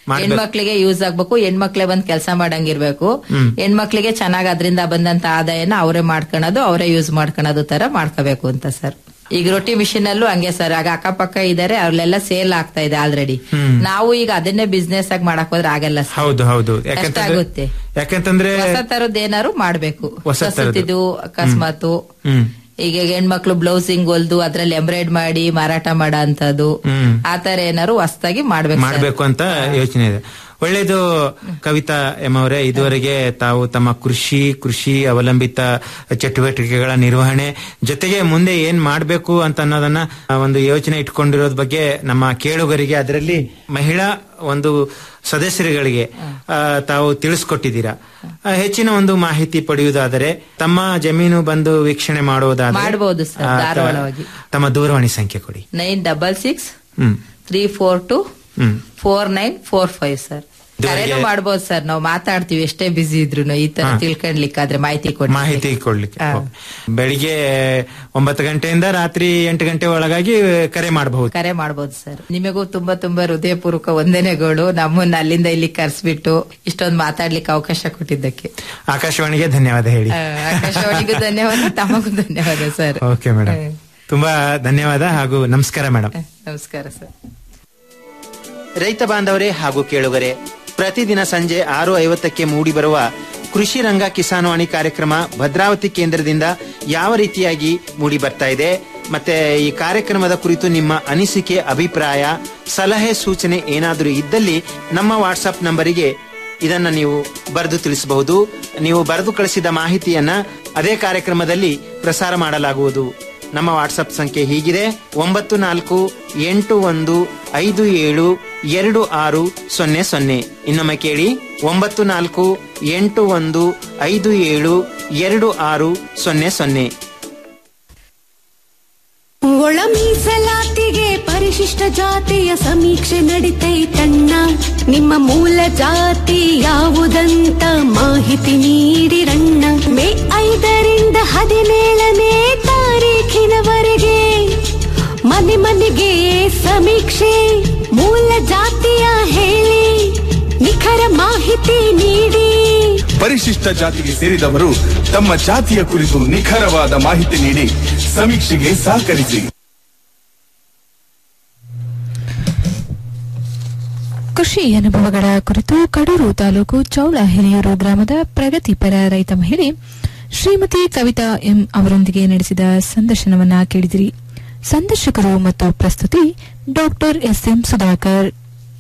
ಮಾಡ್ಬೇಕು. ಹೆಣ್ಮಕ್ಳಿಗೆ ಯೂಸ್ ಆಗ್ಬೇಕು ಹೆಣ್ಮಕ್ಳೇ ಬಂದ್ ಕೆಲಸ ಮಾಡಂಗಿರ್ಬೇಕು ಹ್ಮ್. ಹೆಣ್ಮಕ್ಳಿಗೆ ಚೆನ್ನಾಗ್ ಅದ್ರಿಂದ ಬಂದಂತ ಆದಾಯನ ಅವರೇ ಮಾಡ್ಕೊಳೋದು ಅವರೇ ಯೂಸ್ ಮಾಡ್ಕೊಳೋದು ತರ ಮಾಡ್ಕೋಬೇಕು ಅಂತ ಸರ್ ಈಗ ರೊಟ್ಟಿ ಮಿಷಿನ್ ಅಲ್ಲೂ ಹಂಗೆ ಸರ್ ಆಗ ಅಕ್ಕಪಕ್ಕ ಇದಾರೆ ಅವ್ರಲ್ಲೆಲ್ಲ ಸೇಲ್ ಆಗ್ತಾ ಇದೆ ಆಲ್ರೆಡಿ ಹ್ಮ್. ನಾವು ಈಗ ಅದನ್ನೇ ಬಿಸ್ನೆಸ್ ಆಗಿ ಮಾಡಕ್ ಹೋದ್ರೆ ಆಗಲ್ಲ ಸರ್ ಹೌದು ಹೌದು ಕಷ್ಟ ಯಾಕಂತಂದ್ರೆ ಆಗುತ್ತೆ ಯಾಕಂತಂದ್ರೆ ಹೊಸ ತರದ್ ಏನಾರು ಮಾಡ್ಬೇಕು ಹೊಸ ಥರದ್ದು. ಹೊಸತಿದು ಅಕಸ್ಮಾತ್ ಹ್ಮ್ ಈಗ ಹೆಣ್ಮಕ್ಳು ಬ್ಲೌಸಿಂಗ್ ಹೊಲ್ದು ಅದ್ರಲ್ಲಿ ಎಂಬ್ರಾಯ್ಡ್ ಮಾಡಿ ಮಾರಾಟ ಮಾಡೋ ಅಂತದ್ದು ಹ್ಮ್. ಆತರ ಏನಾರು ಹೊಸದಾಗಿ ಮಾಡ್ಬೇಕು ಸರ್. ಮಾಡ್ಬೇಕು ಅಂತ ಯೋಚನೆ ಇದೆ ಒಳ್ಳೇದು ಕವಿತಾ ಎಂ ಅವರೇ ಇದುವರೆಗೆ ತಾವು ತಮ್ಮ ಕೃಷಿ ಕೃಷಿ ಅವಲಂಬಿತ ಚಟುವಟಿಕೆಗಳ ನಿರ್ವಹಣೆ ಜೊತೆಗೆ ಮುಂದೆ ಏನ್ ಮಾಡ್ಬೇಕು ಅಂತ ಅನ್ನೋದನ್ನ ಆ, ಒಂದು ಯೋಚನೆ ಇಟ್ಕೊಂಡಿರೋದ್ ಬಗ್ಗೆ ನಮ್ಮ ಕೇಳುಗರಿಗೆ ಅದರಲ್ಲಿ ಮಹಿಳಾ ಒಂದು ಸದಸ್ಯರುಗಳಿಗೆ ಆ, ತಾವು ತಿಳಿಸ್ಕೊಟ್ಟಿದ್ದೀರಾ ಆ, ಹೆಚ್ಚಿನ ಒಂದು ಮಾಹಿತಿ ಪಡೆಯುವುದಾದರೆ ತಮ್ಮ ಜಮೀನು ಬಂದು ವೀಕ್ಷಣೆ ಮಾಡುವುದಾದರೆ ಮಾಡ್ಬೋದು ಸರ್, ಆ, ತ- ಧಾರವಾಡವಾಗಿ. ತಮ್ಮ ದೂರವಾಣಿ ಸಂಖ್ಯೆ ಕೊಡಿ ನೈನ್ ಡಬಲ್ ಸಿಕ್ಸ್ ಹ್ಮ್ ತ್ರೀ ಫೋರ್ ಟು ಹ್ಮ್ four nine four five sir ಇದುವರೆಗೆ- ಕರೆನೂ ಮಾಡ್ಬೋದು ಸರ್ ನಾವು ಮಾತಾಡ್ತೀವಿ ಎಷ್ಟೇ ಬಿಸಿ ಇದ್ರು ಈ ತರ ಹಾ. ತಿಳ್ಕೊಂಡ್ಲಿಕ್ಕಾದ್ರೆ ಮಾಹಿತಿ ಕೊಡಿ ಮಾಹಿತಿ ಕೊಡ್ಲಿಕ್ಕೆ ಬೆಳಿಗ್ಗೆ ಒಂಬತ್ತು ಗಂಟೆಯಿಂದ ರಾತ್ರಿ ಎಂಟು ಗಂಟೆ ಒಳಗಾಗಿ ಕರೆ ಮಾಡಬಹುದು ಕರೆ ಮಾಡ್ಬೋದು ಸರ್ ನಿಮಗೂ ತುಂಬಾ ತುಂಬಾ ಹೃದಯಪೂರ್ವಕ ವಂದನೆಗಳು ನಮ್ಮನ್ನ ಅಲ್ಲಿಂದ ಇಲ್ಲಿ ಕರ್ಸ್ಬಿಟ್ಟು ಇಷ್ಟೊಂದು ಮಾತಾಡ್ಲಿಕ್ಕೆ ಅವಕಾಶ ಕೊಟ್ಟಿದ್ದಕ್ಕೆ ಆಕಾಶವಾಣಿಗೆ ಧನ್ಯವಾದ ಹೇಳಿ ಆ, ಆಕಾಶವಾಣಿಗೂ ಧನ್ಯವಾದ ತಮಗೂ ಧನ್ಯವಾದ ಸರ್ ಓಕೆ ಮೇಡಮ್ ತುಂಬಾ ಧನ್ಯವಾದ ಹಾಗೂ ನಮಸ್ಕಾರ ಮೇಡಮ್ ನಮಸ್ಕಾರ ಸರ್ ರೈತ ಬಾಂಧವರೇ ಹಾಗೂ ಕೇಳುಗರೆ ಪ್ರತಿದಿನ ಸಂಜೆ ಆರು ಐವತ್ತಕ್ಕೆ ಮೂಡಿ ಬರುವ ಕೃಷಿ ರಂಗ ಕಿಸಾನ್ವಾಣಿ ಕಾರ್ಯಕ್ರಮ ಭದ್ರಾವತಿ ಕೇಂದ್ರದಿಂದ ಯಾವ ರೀತಿಯಾಗಿ ಮೂಡಿ ಬರ್ತಾ ಇದೆ ಮತ್ತೆ ಈ ಕಾರ್ಯಕ್ರಮದ ಕುರಿತು ನಿಮ್ಮ ಅನಿಸಿಕೆ ಅಭಿಪ್ರಾಯ ಸಲಹೆ ಸೂಚನೆ ಏನಾದರೂ ಇದ್ದಲ್ಲಿ ನಮ್ಮ ವಾಟ್ಸಪ್ ನಂಬರಿಗೆ ಇದನ್ನ ನೀವು ಬರೆದು ತಿಳಿಸಬಹುದು ನೀವು ಬರೆದು ಕಳಿಸಿದ ಮಾಹಿತಿಯನ್ನ ಅದೇ ಕಾರ್ಯಕ್ರಮದಲ್ಲಿ ಪ್ರಸಾರ ಮಾಡಲಾಗುವುದು ನಮ್ಮ ವಾಟ್ಸಪ್ ಸಂಖ್ಯೆ ಹೀಗಿದೆ ಒಂಬತ್ತು ನಾಲ್ಕು ಎಂಟು ಒಂದು ಐದು ಏಳು ಎರಡು ಆರು ಸೊನ್ನೆ ಸೊನ್ನೆ ಇನ್ನೊಮ್ಮೆ ಕೇಳಿ ಒಂಬತ್ತು ನಾಲ್ಕು ಎಂಟು ಒಂದು ಐದು ಏಳು ಎರಡು ಆರು ಸೊನ್ನೆ ಸೊನ್ನೆ ಒಳ ಮೀಸಲಾತಿಗೆ ಪರಿಶಿಷ್ಟ ಜಾತಿಯ ಸಮೀಕ್ಷೆ ನಡಿತೈತಣ್ಣ ನಿಮ್ಮ ಮೂಲ ಜಾತಿ ಯಾವುದಂತ ಮಾಹಿತಿ ನೀಡಿರಣ್ಣ ಮೇ ಐದರಿಂದ ಹದಿನೇಳನೇ ತಾರೀಖಿನವರೆಗೆ ಮನೆ ಮನೆಗೆ ಸಮೀಕ್ಷೆ ಮೂಲ ಜಾತಿಯ ಹೇಳಿ ನಿಖರ ಮಾಹಿತಿ ನೀಡಿ ಪರಿಶಿಷ್ಟ ಜಾತಿಗೆ ಸೇರಿದವರು ತಮ್ಮ ಜಾತಿಯ ಕುರಿತು ನಿಖರವಾದ ಮಾಹಿತಿ ನೀಡಿ ಸಮೀಕ್ಷೆಗೆ ಸಹಕರಿಸಿ ಕೃಷಿ ಅನುಭವಗಳ ಕುರಿತು ಕಡೂರು ತಾಲೂಕು ಚೌಳ ಹಿರಿಯೂರು ಗ್ರಾಮದ ಪ್ರಗತಿಪರ ರೈತ ಮಹಿಳೆ ಶ್ರೀಮತಿ ಕವಿತಾ ಎಂ ಅವರೊಂದಿಗೆ ನಡೆಸಿದ ಸಂದರ್ಶನವನ್ನ ಕೇಳಿದಿರಿ ಸಂದರ್ಶಕರು ಮತ್ತು ಪ್ರಸ್ತುತಿ ಡಾಕ್ಟರ್ ಎಸ್ ಎಂ ಸುಧಾಕರ್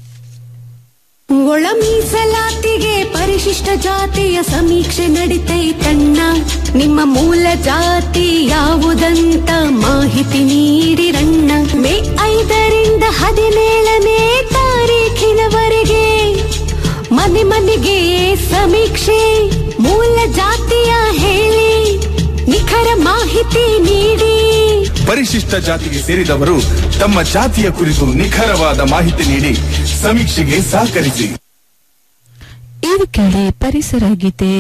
ಒಳ ಮೀಸಲಾತಿಗೆ ಪರಿಶಿಷ್ಟ ಜಾತಿಯ ಸಮೀಕ್ಷೆ ನಡಿತೈತಣ್ಣ ನಿಮ್ಮ ಮೂಲ ಜಾತಿ ಯಾವುದಂತ ಮಾಹಿತಿ ನೀಡಿರಣ್ಣ ಮೇ ಐದರಿಂದ ಹದಿನೇಳನೇ ತಾರೀಖಿನವರೆಗೆ ಮನೆ ಮನೆಗೆ ಸಮೀಕ್ಷೆ ಮೂಲ ಜಾತಿಯ ಹೇಳಿ ನಿಖರ ಮಾಹಿತಿ ನೀಡಿ ಪರಿಶಿಷ್ಟ ಜಾತಿಗೆ ಸೇರಿದವರು ತಮ್ಮ ಜಾತಿಯ ಕುರಿತು ನಿಖರವಾದ ಮಾಹಿತಿ ನೀಡಿ ಸಮೀಕ್ಷೆಗೆ ಸಹಕರಿಸಿ ಈಗ ಕೇಳಿ ಪರಿಸರ ಗೀತೆ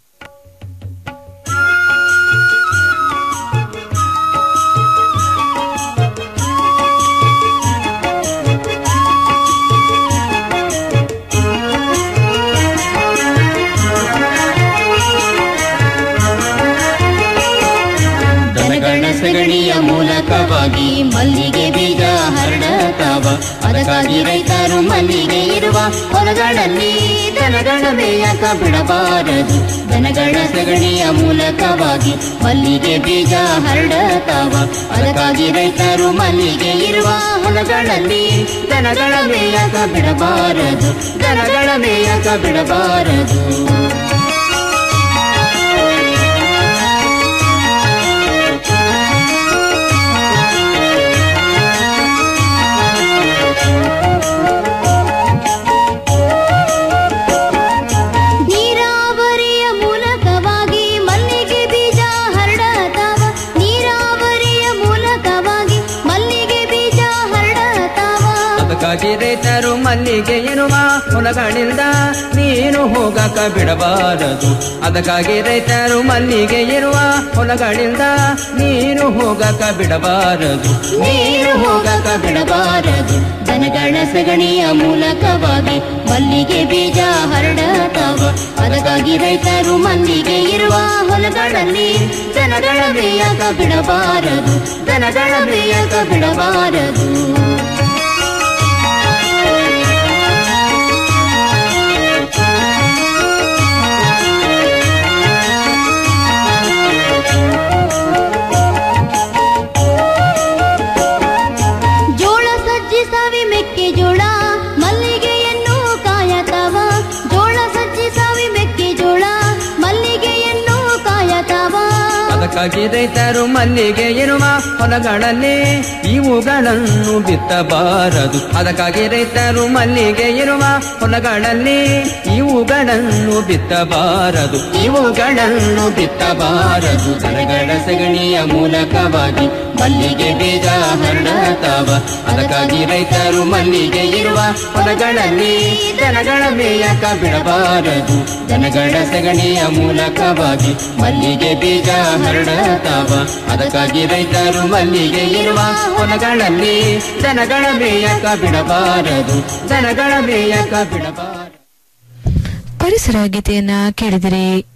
ದನಗಳ ಸಗಣಿಯ ಮೂಲಕವಾಗಿ ಮಲ್ಲಿಗೆ ಬೀಜ ಹರಡತಾವ ಅದಕ್ಕಾಗಿ ರೈತರು ಮಲ್ಲಿಗೆ ಇರುವ ಹೊಲಗಳಲ್ಲಿ ದನಗಳ ಮೇಯಕ ಬಿಡಬಾರದು ದನಗಳ ಸಗಣಿಯ ಮೂಲಕವಾಗಿ ಮಲ್ಲಿಗೆ ಬೀಜ ಹರಡತಾವ ಅದಕ್ಕಾಗಿ ರೈತರು ಮಲ್ಲಿಗೆ ಇರುವ ಹೊಲಗಳಲ್ಲಿ ದನಗಳ ಮೇಯಕ ಬಿಡಬಾರದು ದನಗಳ ಮೇಯಕ ಬಿಡಬಾರದು ನೀರಾವರಿಯ ಮೂಲಕವಾಗಿ ಮಲ್ಲಿಗೆ ಬೀಜ ಹರಡತಾವ ನೀರಾವರಿಯ ಮೂಲಕವಾಗಿ ಮಲ್ಲಿಗೆ ಬೀಜ ಹರಡತಾವ ಅದಕ್ಕಾಗಿ ರೈತರು ಮಲ್ಲಿಗೆ ಎನ್ನುವ ಹೊಲಗಳಿಂದ ನೀನು ಹೋಗಕ ಬಿಡಬಾರದು ಅದಕ್ಕಾಗಿ ರೈತರು ಮಲ್ಲಿಗೆ ಇರುವ ಹೊಲಗಳಿಂದ ನೀನು ಹೋಗಕ ಬಿಡಬಾರದು ನೀರು ಹೋಗಕ ಬಿಡಬಾರದು ದನಗಳ ಸಗಣಿಯ ಮೂಲಕವಾಗಿ ಮಲ್ಲಿಗೆ ಬೀಜ ಹರಡತಾವ ಅದಕ್ಕಾಗಿ ರೈತರು ಮಲ್ಲಿಗೆ ಇರುವ ಹೊಲಗಳಲ್ಲಿ ದನಗಳ ಮೇಯಕ ಬಿಡಬಾರದು ದನಗಳ ಮೇಯಕ ಬಿಡಬಾರದು ಜೋಳ ಸಜ್ಜಿ ಸಾವಿ ಮೆಕ್ಕೆಜೋಳ ಮಲ್ಲಿಗೆಯನ್ನು ಕಾಯತಾವ ಜೋಳ ಸಜ್ಜಿ ಸಾವಿ ಮೆಕ್ಕೆಜೋಳ ಮಲ್ಲಿಗೆಯನ್ನು ಕಾಯತಾವ ಅದಕ್ಕಾಗಿ ರೈತರು ಮಲ್ಲಿಗೆ ಇರುವ ಹೊಲಗಳಲ್ಲಿ ಇವುಗಳನ್ನು ಬಿತ್ತಬಾರದು ಅದಕ್ಕಾಗಿ ರೈತರು ಮಲ್ಲಿಗೆ ಇರುವ ಹೊಲಗಳಲ್ಲಿ ಇವುಗಳನ್ನು ಬಿತ್ತಬಾರದು ಇವುಗಳನ್ನು ಬಿತ್ತಬಾರದು ದನಗಳ ಸಗಣಿಯ ಮೂಲಕವಾಗಿ ಮಲ್ಲಿಗೆ ಬೀಜ ಹರಡತಾವ ಅದಕ್ಕಾಗಿ ರೈತರು ಮಲ್ಲಿಗೆ ಇರುವ ಹೊಲಗಳಲ್ಲಿ ದನಗಳ ಮೇಯಕ ಬಿಡಬಾರದು ದನಗಳ ಸಗಣಿಯ ಮೂಲಕವಾಗಿ ಮಲ್ಲಿಗೆ ಬೀಜ ಹರಡತಾವ ಅದಕ್ಕಾಗಿ ರೈತರು ಮಲ್ಲಿಗೆ ಇರುವ ಹೊಲಗಳಲ್ಲಿ ದನಗಳ ಮೇಯಕ ಬಿಡಬಾರದು ದನಗಳ ಮೇಯಕ ಬಿಡಬಾರದು ಪರಿಸರ ಗೀತೆಯನ್ನ ಕೇಳಿದಿರಿ